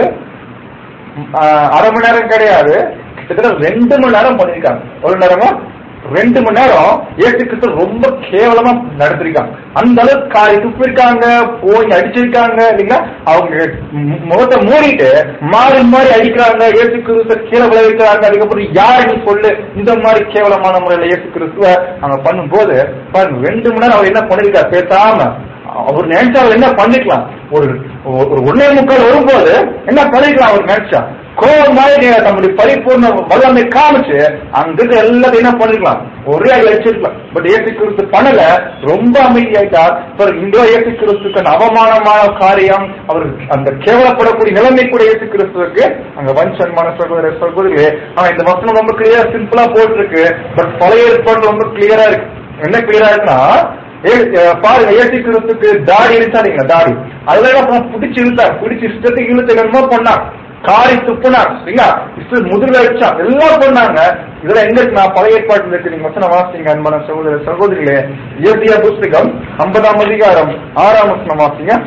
ஆஹ் அரை மணி நேரம் கிடையாது கிட்டத்தட்ட ரெண்டு மணி நேரம் பண்ணிருக்காங்க ஒரு நேரமா ரெண்டு மணி நேரம் ஏற்றுக்கிட்டு ரொம்ப கேவலமா நடத்திருக்காங்க அந்த அளவுக்கு காரி துப்பிருக்காங்க போய் அடிச்சிருக்காங்க இல்லைங்களா அவங்க மு- முகத்தை மூடிட்டு மாறி மாறி அடிக்கிறாங்க ஏசு கிறிஸ்துவ கீழே விளைவிக்கிறாங்க அதுக்கப்புறம் யாரு நீ சொல்லு இந்த மாதிரி கேவலமான முறையில ஏசு கிறிஸ்துவ அவங்க பண்ணும்போது பாருங்க ரெண்டு மணி நேரம் அவர் என்ன பண்ணிருக்காரு பேசாம அவர் நினைச்சா அவர் என்ன பண்ணிக்கலாம் ஒரு ஒரு ஒன்னே முக்கால் வரும்போது என்ன பண்ணிக்கலாம் அவர் நினைச்சா கோபம் மாதிரி நம்முடைய பரிபூர்ண வல்லமை காமிச்சு அங்க இருக்க எல்லாத்தையும் என்ன பண்ணிருக்கலாம் ஒரே அடி அடிச்சிருக்கலாம் பட் ஏசு கிறிஸ்து பண்ணல ரொம்ப அமைதியாயிட்டார் பிறகு இந்த ஏசு கிறிஸ்துக்கு அந்த அவமானமான காரியம் அவர் அந்த கேவலப்படக்கூடிய நிலைமை கூட ஏசு கிறிஸ்துவுக்கு அங்க வஞ்சன்மான சகோதர சகோதரிகளே ஆனா இந்த வசனம் ரொம்ப கிளியரா சிம்பிளா போட்டிருக்கு பட் பழைய ஏற்பாடு ரொம்ப கிளியரா இருக்கு என்ன கிளியரா இருக்குன்னா ஏ- அஹ் பாருங்க ஏசி கிறிஸ்துக்கு தாடி இழுத்தாருங்க தாடி அதுல என்ன பிடிச்சி இழுத்தார் பிடிச்சி இஷ்டத்துக்கு இழுத்து என்னமோ பண்ணான் காரி துப்புனான் சரிங்களா இஷ்ட முதுகுல அடிச்சான் எல்லாம் பண்ணாங்க இதுல எங்க இருக்கு நான் பழைய ஏற்பாட்டில் இருக்கு நீங்க வசனம் வாசிங்க அன்பான சகோதர சகோதரிகளே இயற்கைய புஸ்தகம் ஐம்பதாம் அதிகாரம் ஆறாம் வசனம் வாசிங்க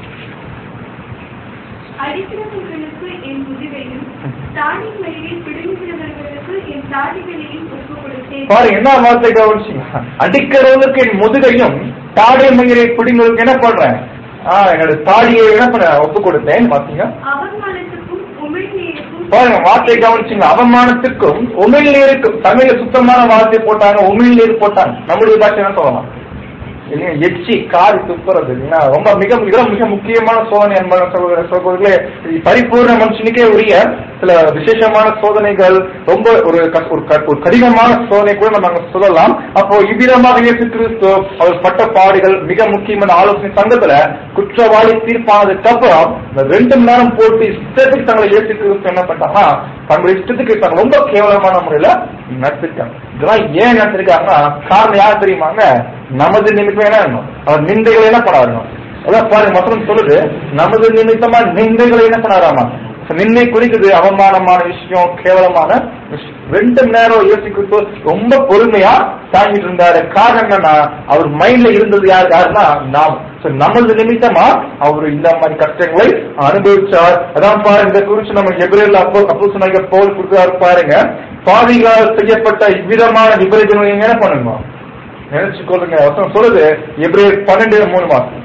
அடிக்கிறவர்களுக்கு என் முதுகையும் தாடி மயிலில் பிடுங்குகிறவர்களுக்கு என் தாடிகளையும் ஒப்பு கொடுத்தேன்
பாருங்க என்ன வார்த்தை கவனிச்சீங்க அடிக்கிறவங்களுக்கு என் முதுகையும் தாடை மயிரை பிடிங்களுக்கு என்ன பண்றேன் ஆஹ் என்னோட தாடியை என்ன பண்ண ஒப்பு கொடுத்தேன் பாத்தீங்க
அவமானத்துக்கும் உமிழ்நீருக்கும்
பாருங்க வார்த்தை கவனிச்சுங்க அவமானத்துக்கும் உமிழ்நீருக்கும் தமிழ்ல சுத்தமான வார்த்தை போட்டாங்க உமிழ்நீர் போட்டாங்க நம்முடைய பாஷை என்ன சொல்லலாம் இல்லையா எச்சி காரி துப்புறது இல்லைங்களா ரொம்ப மிக இதெல்லாம் மிக முக்கியமான சோதனை அன்பான சகோதர சகோதரர்களே இது பரிபூர்ண மனுஷனுக்கே உரிய சில விசேஷமான சோதனைகள் ரொம்ப ஒரு கஷ்- ஒரு க- ஒரு கடினமான சோதனை கூட நம்ம அங்க சொல்லலாம் அப்போ இவ்விதமாக இயேசு கிறிஸ்து அவர் பட்ட பாடுகள் மிக முக்கியமான ஆலோசனை சங்கத்துல குற்றவாளி தீர்ப்பானதுக்கு அப்புறம் இந்த ரெண்டு மணி நேரம் போட்டு இஷ்டத்துக்கு தங்களை இயேசு கிறிஸ்து என்ன பண்ணாங்கன்னா தங்களுடைய இஷ்டத்துக்கு இருப்பாங்க ரொம்ப கேவலமான முறையில நடத்திருக்காங்க இதெல்லாம் ஏன் நடத்திருக்காங்கன்னா காரணம் யார் தெரியுமாங்க நமது நிமித்தம் என்ன வேணும் அவர் நிந்தைகள் என்ன பண்ணாருணும் அதான் பாருங்க மொத்தம் சொல்லுது நமது நிமித்தமா நிந்தைகளை என்ன பண்ணாராமா So, நிந்தை குறிக்குது அவமானமான விஷயம் கேவலமான விஷயம் ரெண்டு மணி நேரம் யோசிக்கிறது ரொம்ப பொறுமையா தாங்கிட்டு இருந்தாரு காரணம் என்னன்னா அவர் மைண்ட்ல இருந்தது யார் யாருன்னா நாம் So, நமது நிமித்தமா அவர் இந்த மாதிரி கஷ்டங்களை அனுபவிச்சார் அதான் பாருங்க இந்த குறிச்சு நம்ம எபிரேல் அப்போ அப்போ சொன்னாங்க போல் கொடுத்தாரு பாருங்க பாவிகளால் செய்யப்பட்ட இவ்விதமான விபரீதங்களை என்ன பண்ணணும் நினைச்சு கொள்ளுங்க வசனம் சொல்லுது எபிரேல் பன்னெண்டு மூணு மாசம்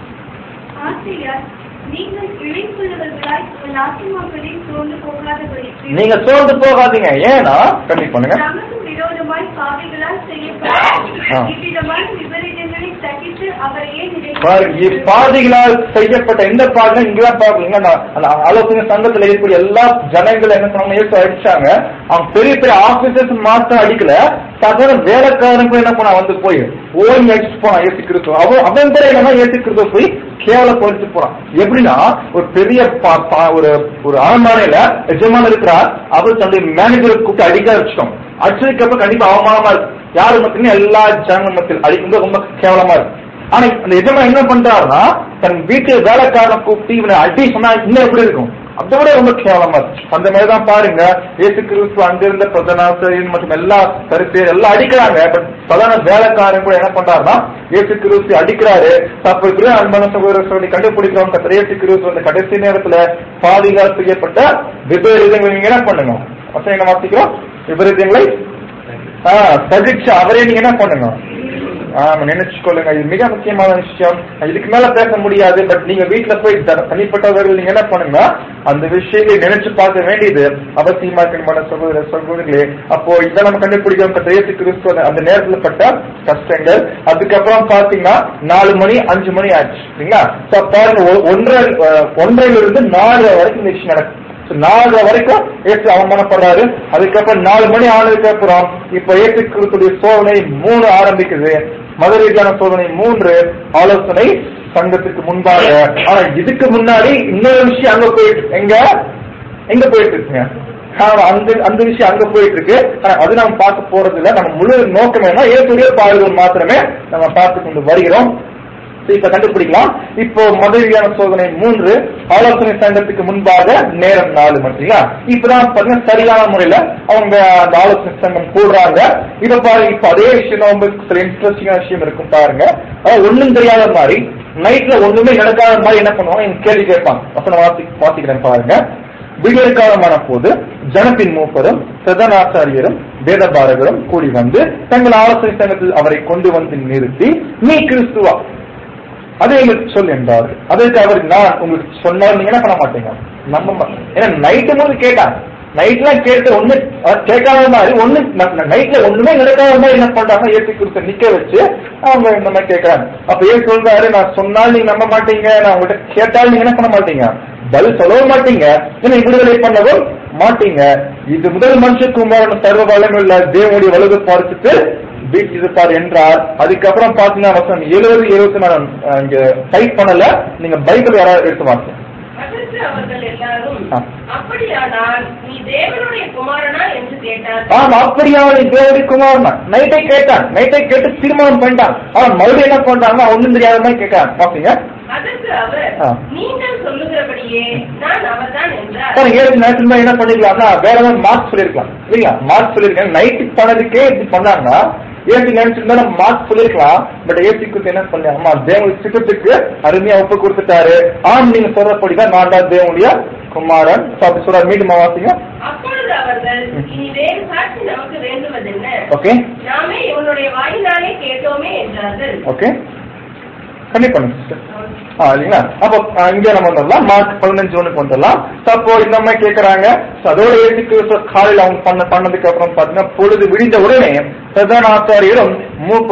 ஆசிரியர் நீங்கள் இழைப்புள்ளவர்களாய் உங்கள் ஆத்மாக்களை சோர்ந்து போகாதபடிக்கு
நீங்க சோர்ந்து போகாதீங்க ஏன்னா கம்மி பண்ணுங்க
நமக்கு விரோதமாய் பாவிகளால்
ஆ.
செய்யப்பட்ட இவ்விதமான விபரீதங்களை சகித்து அவரையே
பாருங்க இப்பாதிகளால் செய்யப்பட்ட எந்த பாதிலும் இங்கெல்லாம் பாருங்க அந்த அந்த ஆலோசனை சங்கத்துல இருக்கக்கூடிய எல்லா ஜனங்கள் என்ன சொன்னாங்க ஏசு அடிச்சாங்க அவங்க பெரிய பெரிய ஆபீசர்ஸ் மாத்திரம் அடிக்கல சாதாரண வேலைக்காரன் கூட என்ன பண்ணா வந்து போய் ஓய்வு அடிச்சுட்டு போனான் ஏசு கிறிஸ்துவ அவன் அவன் பேர் என்னன்னா ஏசு கிறிஸ்துவ போய் கேவலப்படுத்திட்டு போறான் எப்படின்னா ஒரு பெரிய பா- பா- ஒரு ஒரு அரண்மனையில எஜமான இருக்கிறார் அவர் தன்னுடைய மேனேஜரை கூப்பிட்டு அடிக்க வச்சிட்டோம் அடிச்சதுக்கு அப்புறம் கண்டிப்பா அவமானமா இருக்கு யாரு மத்தியும் எல்லா ஜனங்கள் மத்தியில் அடிக்கும்போது ரொம்ப கேவலமா இருக்கு ஆனா அந்த எஜமான் என்ன பண்றாருன்னா தன் வீட்டு வேலைக்காரனை கூப்பிட்டு இவனை அடி சொன்னா இன்னும் எப்படி இருக்கும் அதை விட ரொம்ப கேவலமா இருக்கு அந்த மாதிரிதான் பாருங்க இயேசு கிறிஸ்து அங்கிருந்த பிரதனாசிரியர் மற்றும் எல்லா கருத்தியர் எல்லாம் அடிக்கிறாங்க பட் பிரதான வேலைக்காரன் கூட என்ன பண்றாருன்னா இயேசு கிறிஸ்து அடிக்கிறாரு அப்ப இருக்கிற அன்பான சகோதர சொல்லி கண்டுபிடிக்கிறோம் கத்திர இயேசு கிறிஸ்து அந்த கடைசி நேரத்துல பாதிகால் செய்யப்பட்ட விபரீதங்களை நீங்க என்ன பண்ணுங்க வசனம் என்ன வாசிக்கிறோம் விபரீதங்களை ஆஹ் சகிச்சு அவரே நீங்க என்ன பண்ணுங்க ஆமா நினைச்சுக்கொள்ளுங்க இது மிக முக்கியமான விஷயம் இதுக்கு மேல பேச முடியாது பட் நீங்க வீட்டுல போய் த- தனிப்பட்டவர்கள் நீங்க என்ன பண்ணுங்க அந்த விஷயங்களை நினைச்சு பார்க்க வேண்டியது அவசியமா இருக்கின்ற சகோதர சகோதரிகளே அப்போ இதை நம்ம கண்டுபிடிக்கிறோம் இப்ப இயேசு கிறிஸ்து அந்த- அந்த நேரத்துல பட்ட கஷ்டங்கள் அதுக்கப்புறம் பாத்தீங்கன்னா நாலு மணி அஞ்சு மணி ஆச்சு சரிங்களா So, பாருங்க ஒ- ஒன்றரை அஹ், ஒன்றையில இருந்து நாலு வரைக்கும் இந்த விஷயம் நடக்கும் So, நாலு வரைக்கும் ஏசு அவமானப்படுறாரு அதுக்கப்புறம் நாலு மணி ஆனதுக்கு அப்புறம் இப்ப ஏசு கிறிஸ்துடைய சோதனை மூணு ஆரம்பிக்குது மத ரீதியான சோதனை மூன்று ஆலோசனை சங்கத்துக்கு முன்பாக ஆனா இதுக்கு முன்னாடி இன்னொரு விஷயம் அங்க போயிட்டு எங்க எங்க போயிட்டு இருக்குங்க ஆனா, அந்த அந்த விஷயம் அங்க போயிட்டு இருக்கு ஆனா அது நம்ம பார்க்க போறது இல்ல நம்ம முழு நோக்கம் என்ன ஏற்றுடைய பாடுகள் மாத்திரமே நம்ம பார்த்து கொண்டு வருகிறோம் So, இப்ப கண்டுபிடிக்கலாம் இப்போ மதுரையான சோதனை மூன்று ஆலோசனை சங்கத்துக்கு முன்பாக நேரம் நாலு மட்டுங்களா இப்பதான் பாருங்க சரியான முறையில அவங்க அந்த ஆலோசனை சங்கம் கூடுறாங்க இப்ப பாருங்க இப்ப அதே விஷயம் தான் உங்களுக்கு சில இன்ட்ரெஸ்டிங்கான விஷயம் இருக்கும் பாருங்க அதாவது ஒண்ணும் தெரியாத மாதிரி நைட்ல ஒண்ணுமே நடக்காத மாதிரி என்ன பண்ணுவாங்க எனக்கு கேள்வி கேட்பாங்க வசனம் வாசி வாசிக்கிறேன் பாருங்க விடியற்காலமான போது ஜனத்தின் மூப்பரும் பிரதனாச்சாரியரும் வேதபாரகரும் கூடி வந்து தங்கள் ஆலோசனை சங்கத்தில் அவரை கொண்டு வந்து நிறுத்தி நீ கிறிஸ்துவா அதை எங்களுக்கு சொல் என்றார் அதற்கு அவர் நான் உங்களுக்கு சொன்னால் நீங்க என்ன பண்ண மாட்டீங்க நம்ப மாட்டேன் ஏன்னா நைட்டு போது கேட்டாங்க நைட்லாம் கேட்டு ஒண்ணு அஹ், கேட்காத மாதிரி ஒண்ணு நைட்ல ஒண்ணுமே நடக்காத மாதிரி என்ன பண்றாங்க ஏற்றி கொடுத்து நிக்க வச்சு அவங்க இந்த மாதிரி கேட்கறாங்க அப்ப ஏன் சொல்றாரு நான் சொன்னால் நீங்க நம்ப மாட்டீங்க நான் உங்கள்கிட்ட கேட்டால் நீங்க என்ன பண்ண மாட்டீங்க பதில் சொல்லவும் மாட்டீங்க என்னை விடுதலை பண்ணவும் மாட்டீங்க இது முதல் மனுஷகுமாரன் சர்வ வளமுள்ள தேவனுடைய வலுது பார்த்துட்டு வீட்டிருப்பார் என்றார் அதுக்கப்புறம் பாத்தீங்கன்னா வசனம் எழுபது எழுபத்தி நாலு அஹ், இங்க டைப் பண்ணல நீங்க பைபிள் யாராவது எடுத்து வாங்க
அதற்கு அவர்கள் எல்லாரும்
ஆ.
அப்படியானால் நீ தேவனுடைய குமாரனா என்று கேட்டார்
ஆமா அப்படியா தேவடி குமார் நைட்டை கேட்டான் நைட்டை கேட்டு தீர்மானம் பண்ணிட்டான் ஆனா மறுபடியும் என்ன பண்றாங்கன்னா ஒண்ணும் தெரியாத மாதிரி கேட்கறான் பாத்தீங்க
அதற்கு அவர்
ஆ.
நீங்கள் சொல்லுகிறபடியே நான் அவர்தான் என்றார்
சார் ஏழு நேரத்துல என்ன பண்ணிருக்கலாம்னா வேற ஏதாவது மார்க் சொல்லிருக்கலாம் இல்லையா மார்க் சொல்லிருக்கேன் நைட்டு பண்ணதுக்கே இப்படி பண்ணாங்கன்னா ஏசி நினைச்சிருந்தா மார்க் சொல்லிருக்கலாம் பட் ஏசிக்கு என்ன பண்ணாங்க அம்மா தேவனுடைய சித்தத்துக்கு அருமையா ஒப்பு கொடுத்துட்டாரு ஆம் நீங்க சொல்றபடிதான் நான் தான் தேவனுடைய குமாரன் So, அப்படி சொல்ற மீண்டும் வாசிங்க
அப்பொழுது அவர்கள் இனி வேறு சாட்சி நமக்கு வேண்டுவதென்ன
ஓகே
நாமே இவனுடைய வாயினாலே கேட்டோமே என்றார்கள்
ஓகே கண்டிப்பா பண்ணுங்க sister. ஆ, இல்லைங்களா அப்போ ஆ, இங்க நம்ம வந்துடலாம் மார்க் பதினஞ்சு ஒண்ணுக்கு வந்துடலாம் So, அப்போ இந்த மாதிரி கேக்குறாங்க So, அதோட ஏசிக்கு காலையில அவங்க பண்ண பண்ணதுக்கு அப்புறம் பாத்தீங்கன்னா பொழுது விடிந்த உடனே பிரதான ஆச்சாரியரும் மூப்பரும்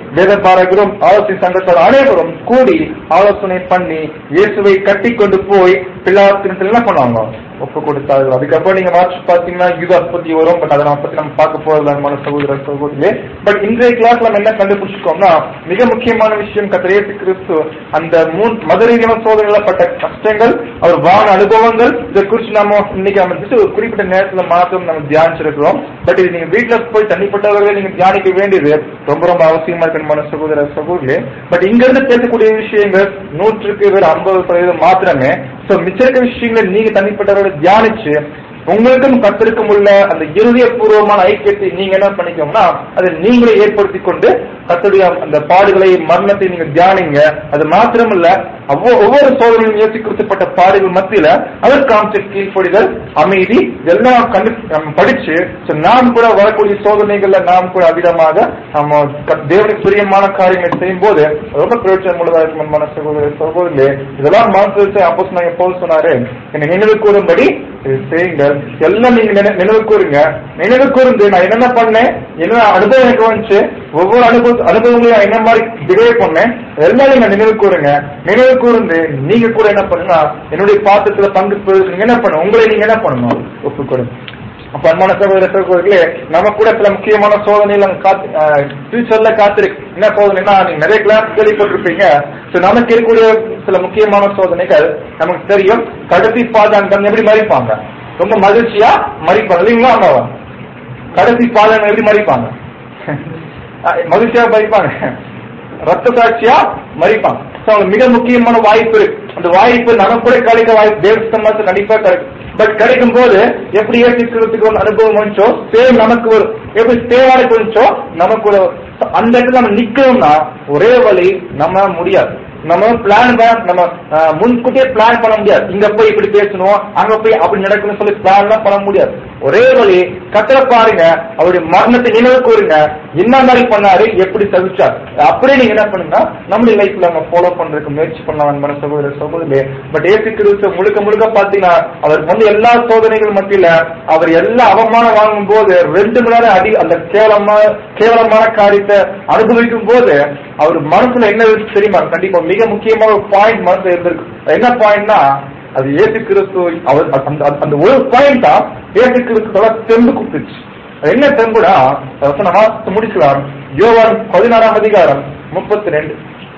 வேத பாரகரும் ஆலோசனை சங்கத்தோட அனைவரும் கூடி ஆலோசனை பண்ணி இயேசுவை கட்டி கொண்டு போய் பிள்ளாத்தினத்தில் என்ன பண்ணுவாங்க ஒப்பு கொடுத்தார்கள் அதுக்கப்புறம் நீங்க வாட்ச் பாத்தீங்கன்னா யூதாஸ் பத்தி வரும் பட் அதை நம்ம பத்தி நம்ம பார்க்க போறதுல மன சகோதர சகோதரியே பட் இன்றைய கிளாஸ் நம்ம என்ன கண்டுபிடிச்சிருக்கோம்னா மிக முக்கியமான விஷயம் கத்திரேசு கிறிஸ்து அந்த மூன் மதுரீகன சோதனைப்பட்ட கஷ்டங்கள் அவர் வான அனுபவங்கள் இதை குறித்து நம்ம இன்னைக்கு நம்ம just ஒரு குறிப்பிட்ட நேரத்துல மாத்திரம் நம்ம தியானிச்சிருக்கிறோம் பட் இது நீங்க வீட்டுல போய் தனிப்பட்டவர்களை நீங்க தியானிக்க வேண்டியது ரொம்ப ரொம்ப அவசியமா இருக்கு மன சகோதர சகோதரியே பட் இங்க இருந்து பேசக்கூடிய விஷயங்கள் நூற்றுக்கு வேறு ஐம்பது சதவீதம் மாத்திரமே சோ மிச்ச இருக்க விஷயங்களை நீங்க தனிப்பட்டவர்களை தியானிச்சு உங்களுக்கும் கத்திருக்கும் உள்ள அந்த இருதயபூர்வமான ஐக்கியத்தை நீங்க என்ன பண்ணிக்கோங்கன்னா அதை நீங்களே ஏற்படுத்தி கொண்டு கத்தருடைய அந்த பாடுகளை மரணத்தை நீங்க தியானிங்க அது மாத்திரமல்ல அவ்வளோ ஒவ்வொரு சோதனையும் இயேசு குறிப்பிட்ட பாடுகள் மத்தியில அதர் கான்செப்ட் கீழ்ப்படிதல் அமைதி இதெல்லாம் கண்டு நம்ம படிச்சு so நாம் கூட வரக்கூடிய சோதனைகள்ல நாம் கூட அதிகமாக நம்ம க- தேவனுக்கு பிரியமான காரியங்களை செய்யும் போது ரொம்ப பிரயோஜனம் உள்ளதா இருக்கும் அன்பான சகோதர சகோதரிலே இதெல்லாம் மாத்திரத்தை அப்போ நாங்க போல் சொன்னாரு என்னை நினைவு கூறும்படி இது செய்யுங்கள் எல்லாம் நீங்க நினை- நினைவு கூறுங்க நினைவு கூர்ந்து நான் என்னென்ன பண்ணேன் என்ன அனுபவம் எனக்கு வந்துச்சு ஒவ்வொரு அனுபவ அனுபவங்களையும் நான் என்ன மாதிரி பிஹேவ் பண்ணேன் எல்லாம் நீங்க நினைவு கூறுங்க நினைவு கூர்ந்து நீங்க கூட என்ன பண்ணுங்க என்னுடைய பாத்திரத்துல பங்கு பெறுவதற்கு நீங்க என்ன பண்ணணும் உங்களை நீங்க என்ன பண்ணணும் ஒப்புக் கொடுங்க அப்ப அன்பான சகோதர சகோதரிகளே நம்ம கூட சில முக்கியமான சோதனைகள் காத்து ஃபியூச்சர்ல காத்திருக்கு என்ன சோதனைனா நீங்க நிறைய கிளாஸ் கேள்விப்பட்டிருப்பீங்க So, நமக்கு இருக்கக்கூடிய சில முக்கியமான சோதனைகள் நமக்கு தெரியும் கடைசி பாதம் எப்படி மறிப்பாங்க ரொம்ப மகிழ்ச்சியா மறிப்பாங்க இல்லைங்களா அம்மாவா கடைசி பாதம் எப்படி மறிப்பாங்க அஹ் மகிழ்ச்சியா மறிப்பாங்க ரத்த சாட்சியா மறிப்பாங்க So, அவங்க மிக முக்கியமான வாய்ப்பு இருக்கு அந்த வாய்ப்பு நமக்கு கூட கிடைக்க வாய்ப்பு தேவஸ்தம்பத்து கண்டிப்பா கிடைக்கும் பட் கிடைக்கும் போது எப்படி ஏற்றிக்கிறதுக்கு ஒரு அனுபவம் வந்துச்சோ சேம் நமக்கு ஒரு எப்படி தேவாளுக்கு வந்துச்சோ நமக்கு ஒரு அந்த இடத்துல நம்ம நிக்கணும்னா ஒரே வழி நம்ம முடியாது நம்ம பிளான் நம்ம அஹ், முன்கூட்டியே பிளான் பண்ண முடியாது இங்க போய் இப்படி பேசணும் அங்க போய் அப்படி நடக்கணும்னு சொல்லி பிளான் எல்லாம் பண்ண முடியாது ஒரே வழி கத்தரை பாருங்க அவருடைய மரணத்தை நினைவு கூறுங்க என்ன மாதிரி பண்ணாரு எப்படி தவிச்சார் அப்படியே நீங்க என்ன பண்ணுங்க நம்முடைய லைஃப்ல நம்ம ஃபாலோ பண்றதுக்கு முயற்சி பண்ணலாம் மன சகோதர சகோதரி பட் ஏசி கிறிஸ்து முழுக்க முழுக்க பாத்தீங்கன்னா அவர் வந்து எல்லா சோதனைகள் மத்தியில அவர் எல்லா அவமானம் வாங்கும் போது ரெண்டு மணி நேரம் அடி அந்த கேவலமான கேவலமான காரியத்தை அனுபவிக்கும் போது அவர் மனசுல என்ன இருந்துச்சு தெரியுமா கண்டிப்பா மிக முக்கியமான ஒரு பாயிண்ட் மனசுல இருந்திருக்கு என்ன பாயிண்ட்னா அது ஏசு கிறிஸ்து அவர் அந்த அந்த- அந்த ஒரு பாயிண்ட் தான் ஏசு கிறிஸ்துவ தெம்பு கொடுத்துச்சு அது என்ன தெம்புடா வசன வாசித்து முடிக்கலாம் யோவான் பதினாறாம் அதிகாரம் முப்பத்தி ரெண்டு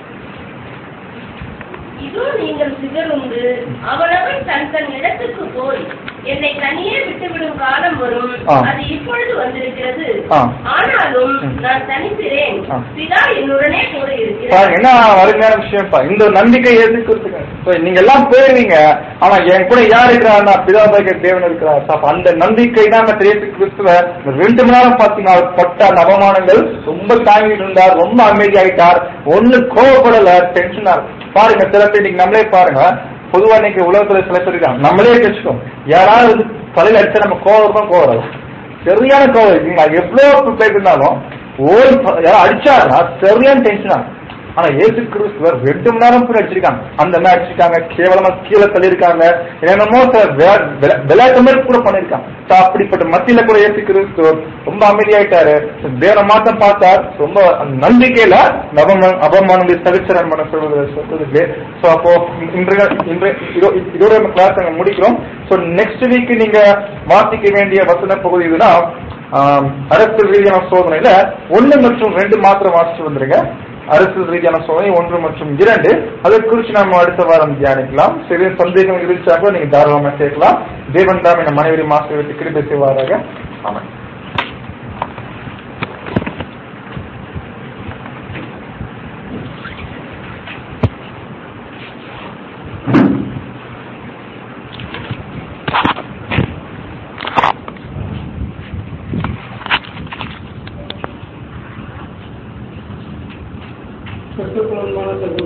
இதோ நீங்கள் சிதறுண்டு அவனவன் தன் தன் இடத்துக்கு போய் என்னை தனியே விட்டுவிடும் காலம் வரும்
ஆ.
அது இப்பொழுது வந்திருக்கிறது
ஆ.
ஆனாலும்
ம்.
நான் தனிக்கிறேன்
ஆ.
பிதா என்னுடனே கூட
பாருங்க
இருக்கிறேன்
என்ன அருமையான விஷயம்ப்பா இந்த நம்பிக்கை ஏற்றுக்கிறதுக்கு So, நீங்க எல்லாம் போயிருவீங்க ஆனா என் கூட யார் இருக்கிறாருன்னா பிதாபாக தேவன் இருக்கிறார் So, அப்ப அந்த நம்பிக்கை தான் அந்த தேசு கிறிஸ்துவ இந்த ரெண்டு மணி நேரம் பாத்தீங்கன்னா அவர் பட்ட அந்த அவமானங்கள் ரொம்ப தாங்கிட்டு இருந்தார் ரொம்ப அமைதியாயிட்டார் ஒண்ணு கோவப்படல டென்ஷனா பாருங்க சில பேர் இன்னைக்கு நம்மளே பாருங்க பொதுவா இன்னைக்கு உலகத்துல சில பேர் இருக்காங்க நம்மளே வச்சுக்கோம் யாராவது வந்து தலையில அடிச்சா நம்ம கோவம் தான் கோவம் வரும். சரியான கோவம் இருக்குங்களா எவ்வளவு ப்ரிப்பேர் இருந்தாலும் ஓடி யாரும் அடிச்சாருன்னா சரியான டென்ஷன் ஆகும் ஆனா ஏசு கிறிஸ்துவர் ரெண்டு மணி நேரம் கூட அடிச்சிருக்காங்க அந்த மாதிரி அடிச்சிருக்காங்க கேவலமா கீழே தள்ளியிருக்காங்க என்னென்னமோ சில வே- விளா- விளையாட்டு மாதிரி கூட பண்ணிருக்காங்க So, அப்படிப்பட்ட மத்தியில கூட ஏசு கிறிஸ்து ரொம்ப அமைதியாயிட்டாரு So, தேவனை மாத்தம் பார்த்தார் ரொம்ப அந்த நம்பிக்கையில நவம அவமானங்களை தவிர்ச்சார் மன சொல்வதற்கு சோ அப்போ இன்றைய இன்றைய இதோ- இதோட கிளாஸ் நாங்க முடிக்கிறோம் சோ நெக்ஸ்ட் வீக் நீங்க வாசிக்க வேண்டிய வசன பகுதி இதுனா ஆம், அரசியல் ரீதியான சோதனையில ஒண்ணு மற்றும் ரெண்டு மாத்திரம் வாசிச்சு வந்துருங்க அரசியல் ரீதியான சோதனை ஒன்று மற்றும் இரண்டு அதை குறித்து நாம அடுத்த வாரம் தியானிக்கலாம் சிறிய சந்தேகம் இருந்துச்சாக நீங்க தாராளமா கேட்கலாம் தேவன் தாம் என் மனைவி மாசத்தை கிருபை செய்வாராக ஆமாம்
கிறிஸ்துவுக்குள் அன்பான சகோதர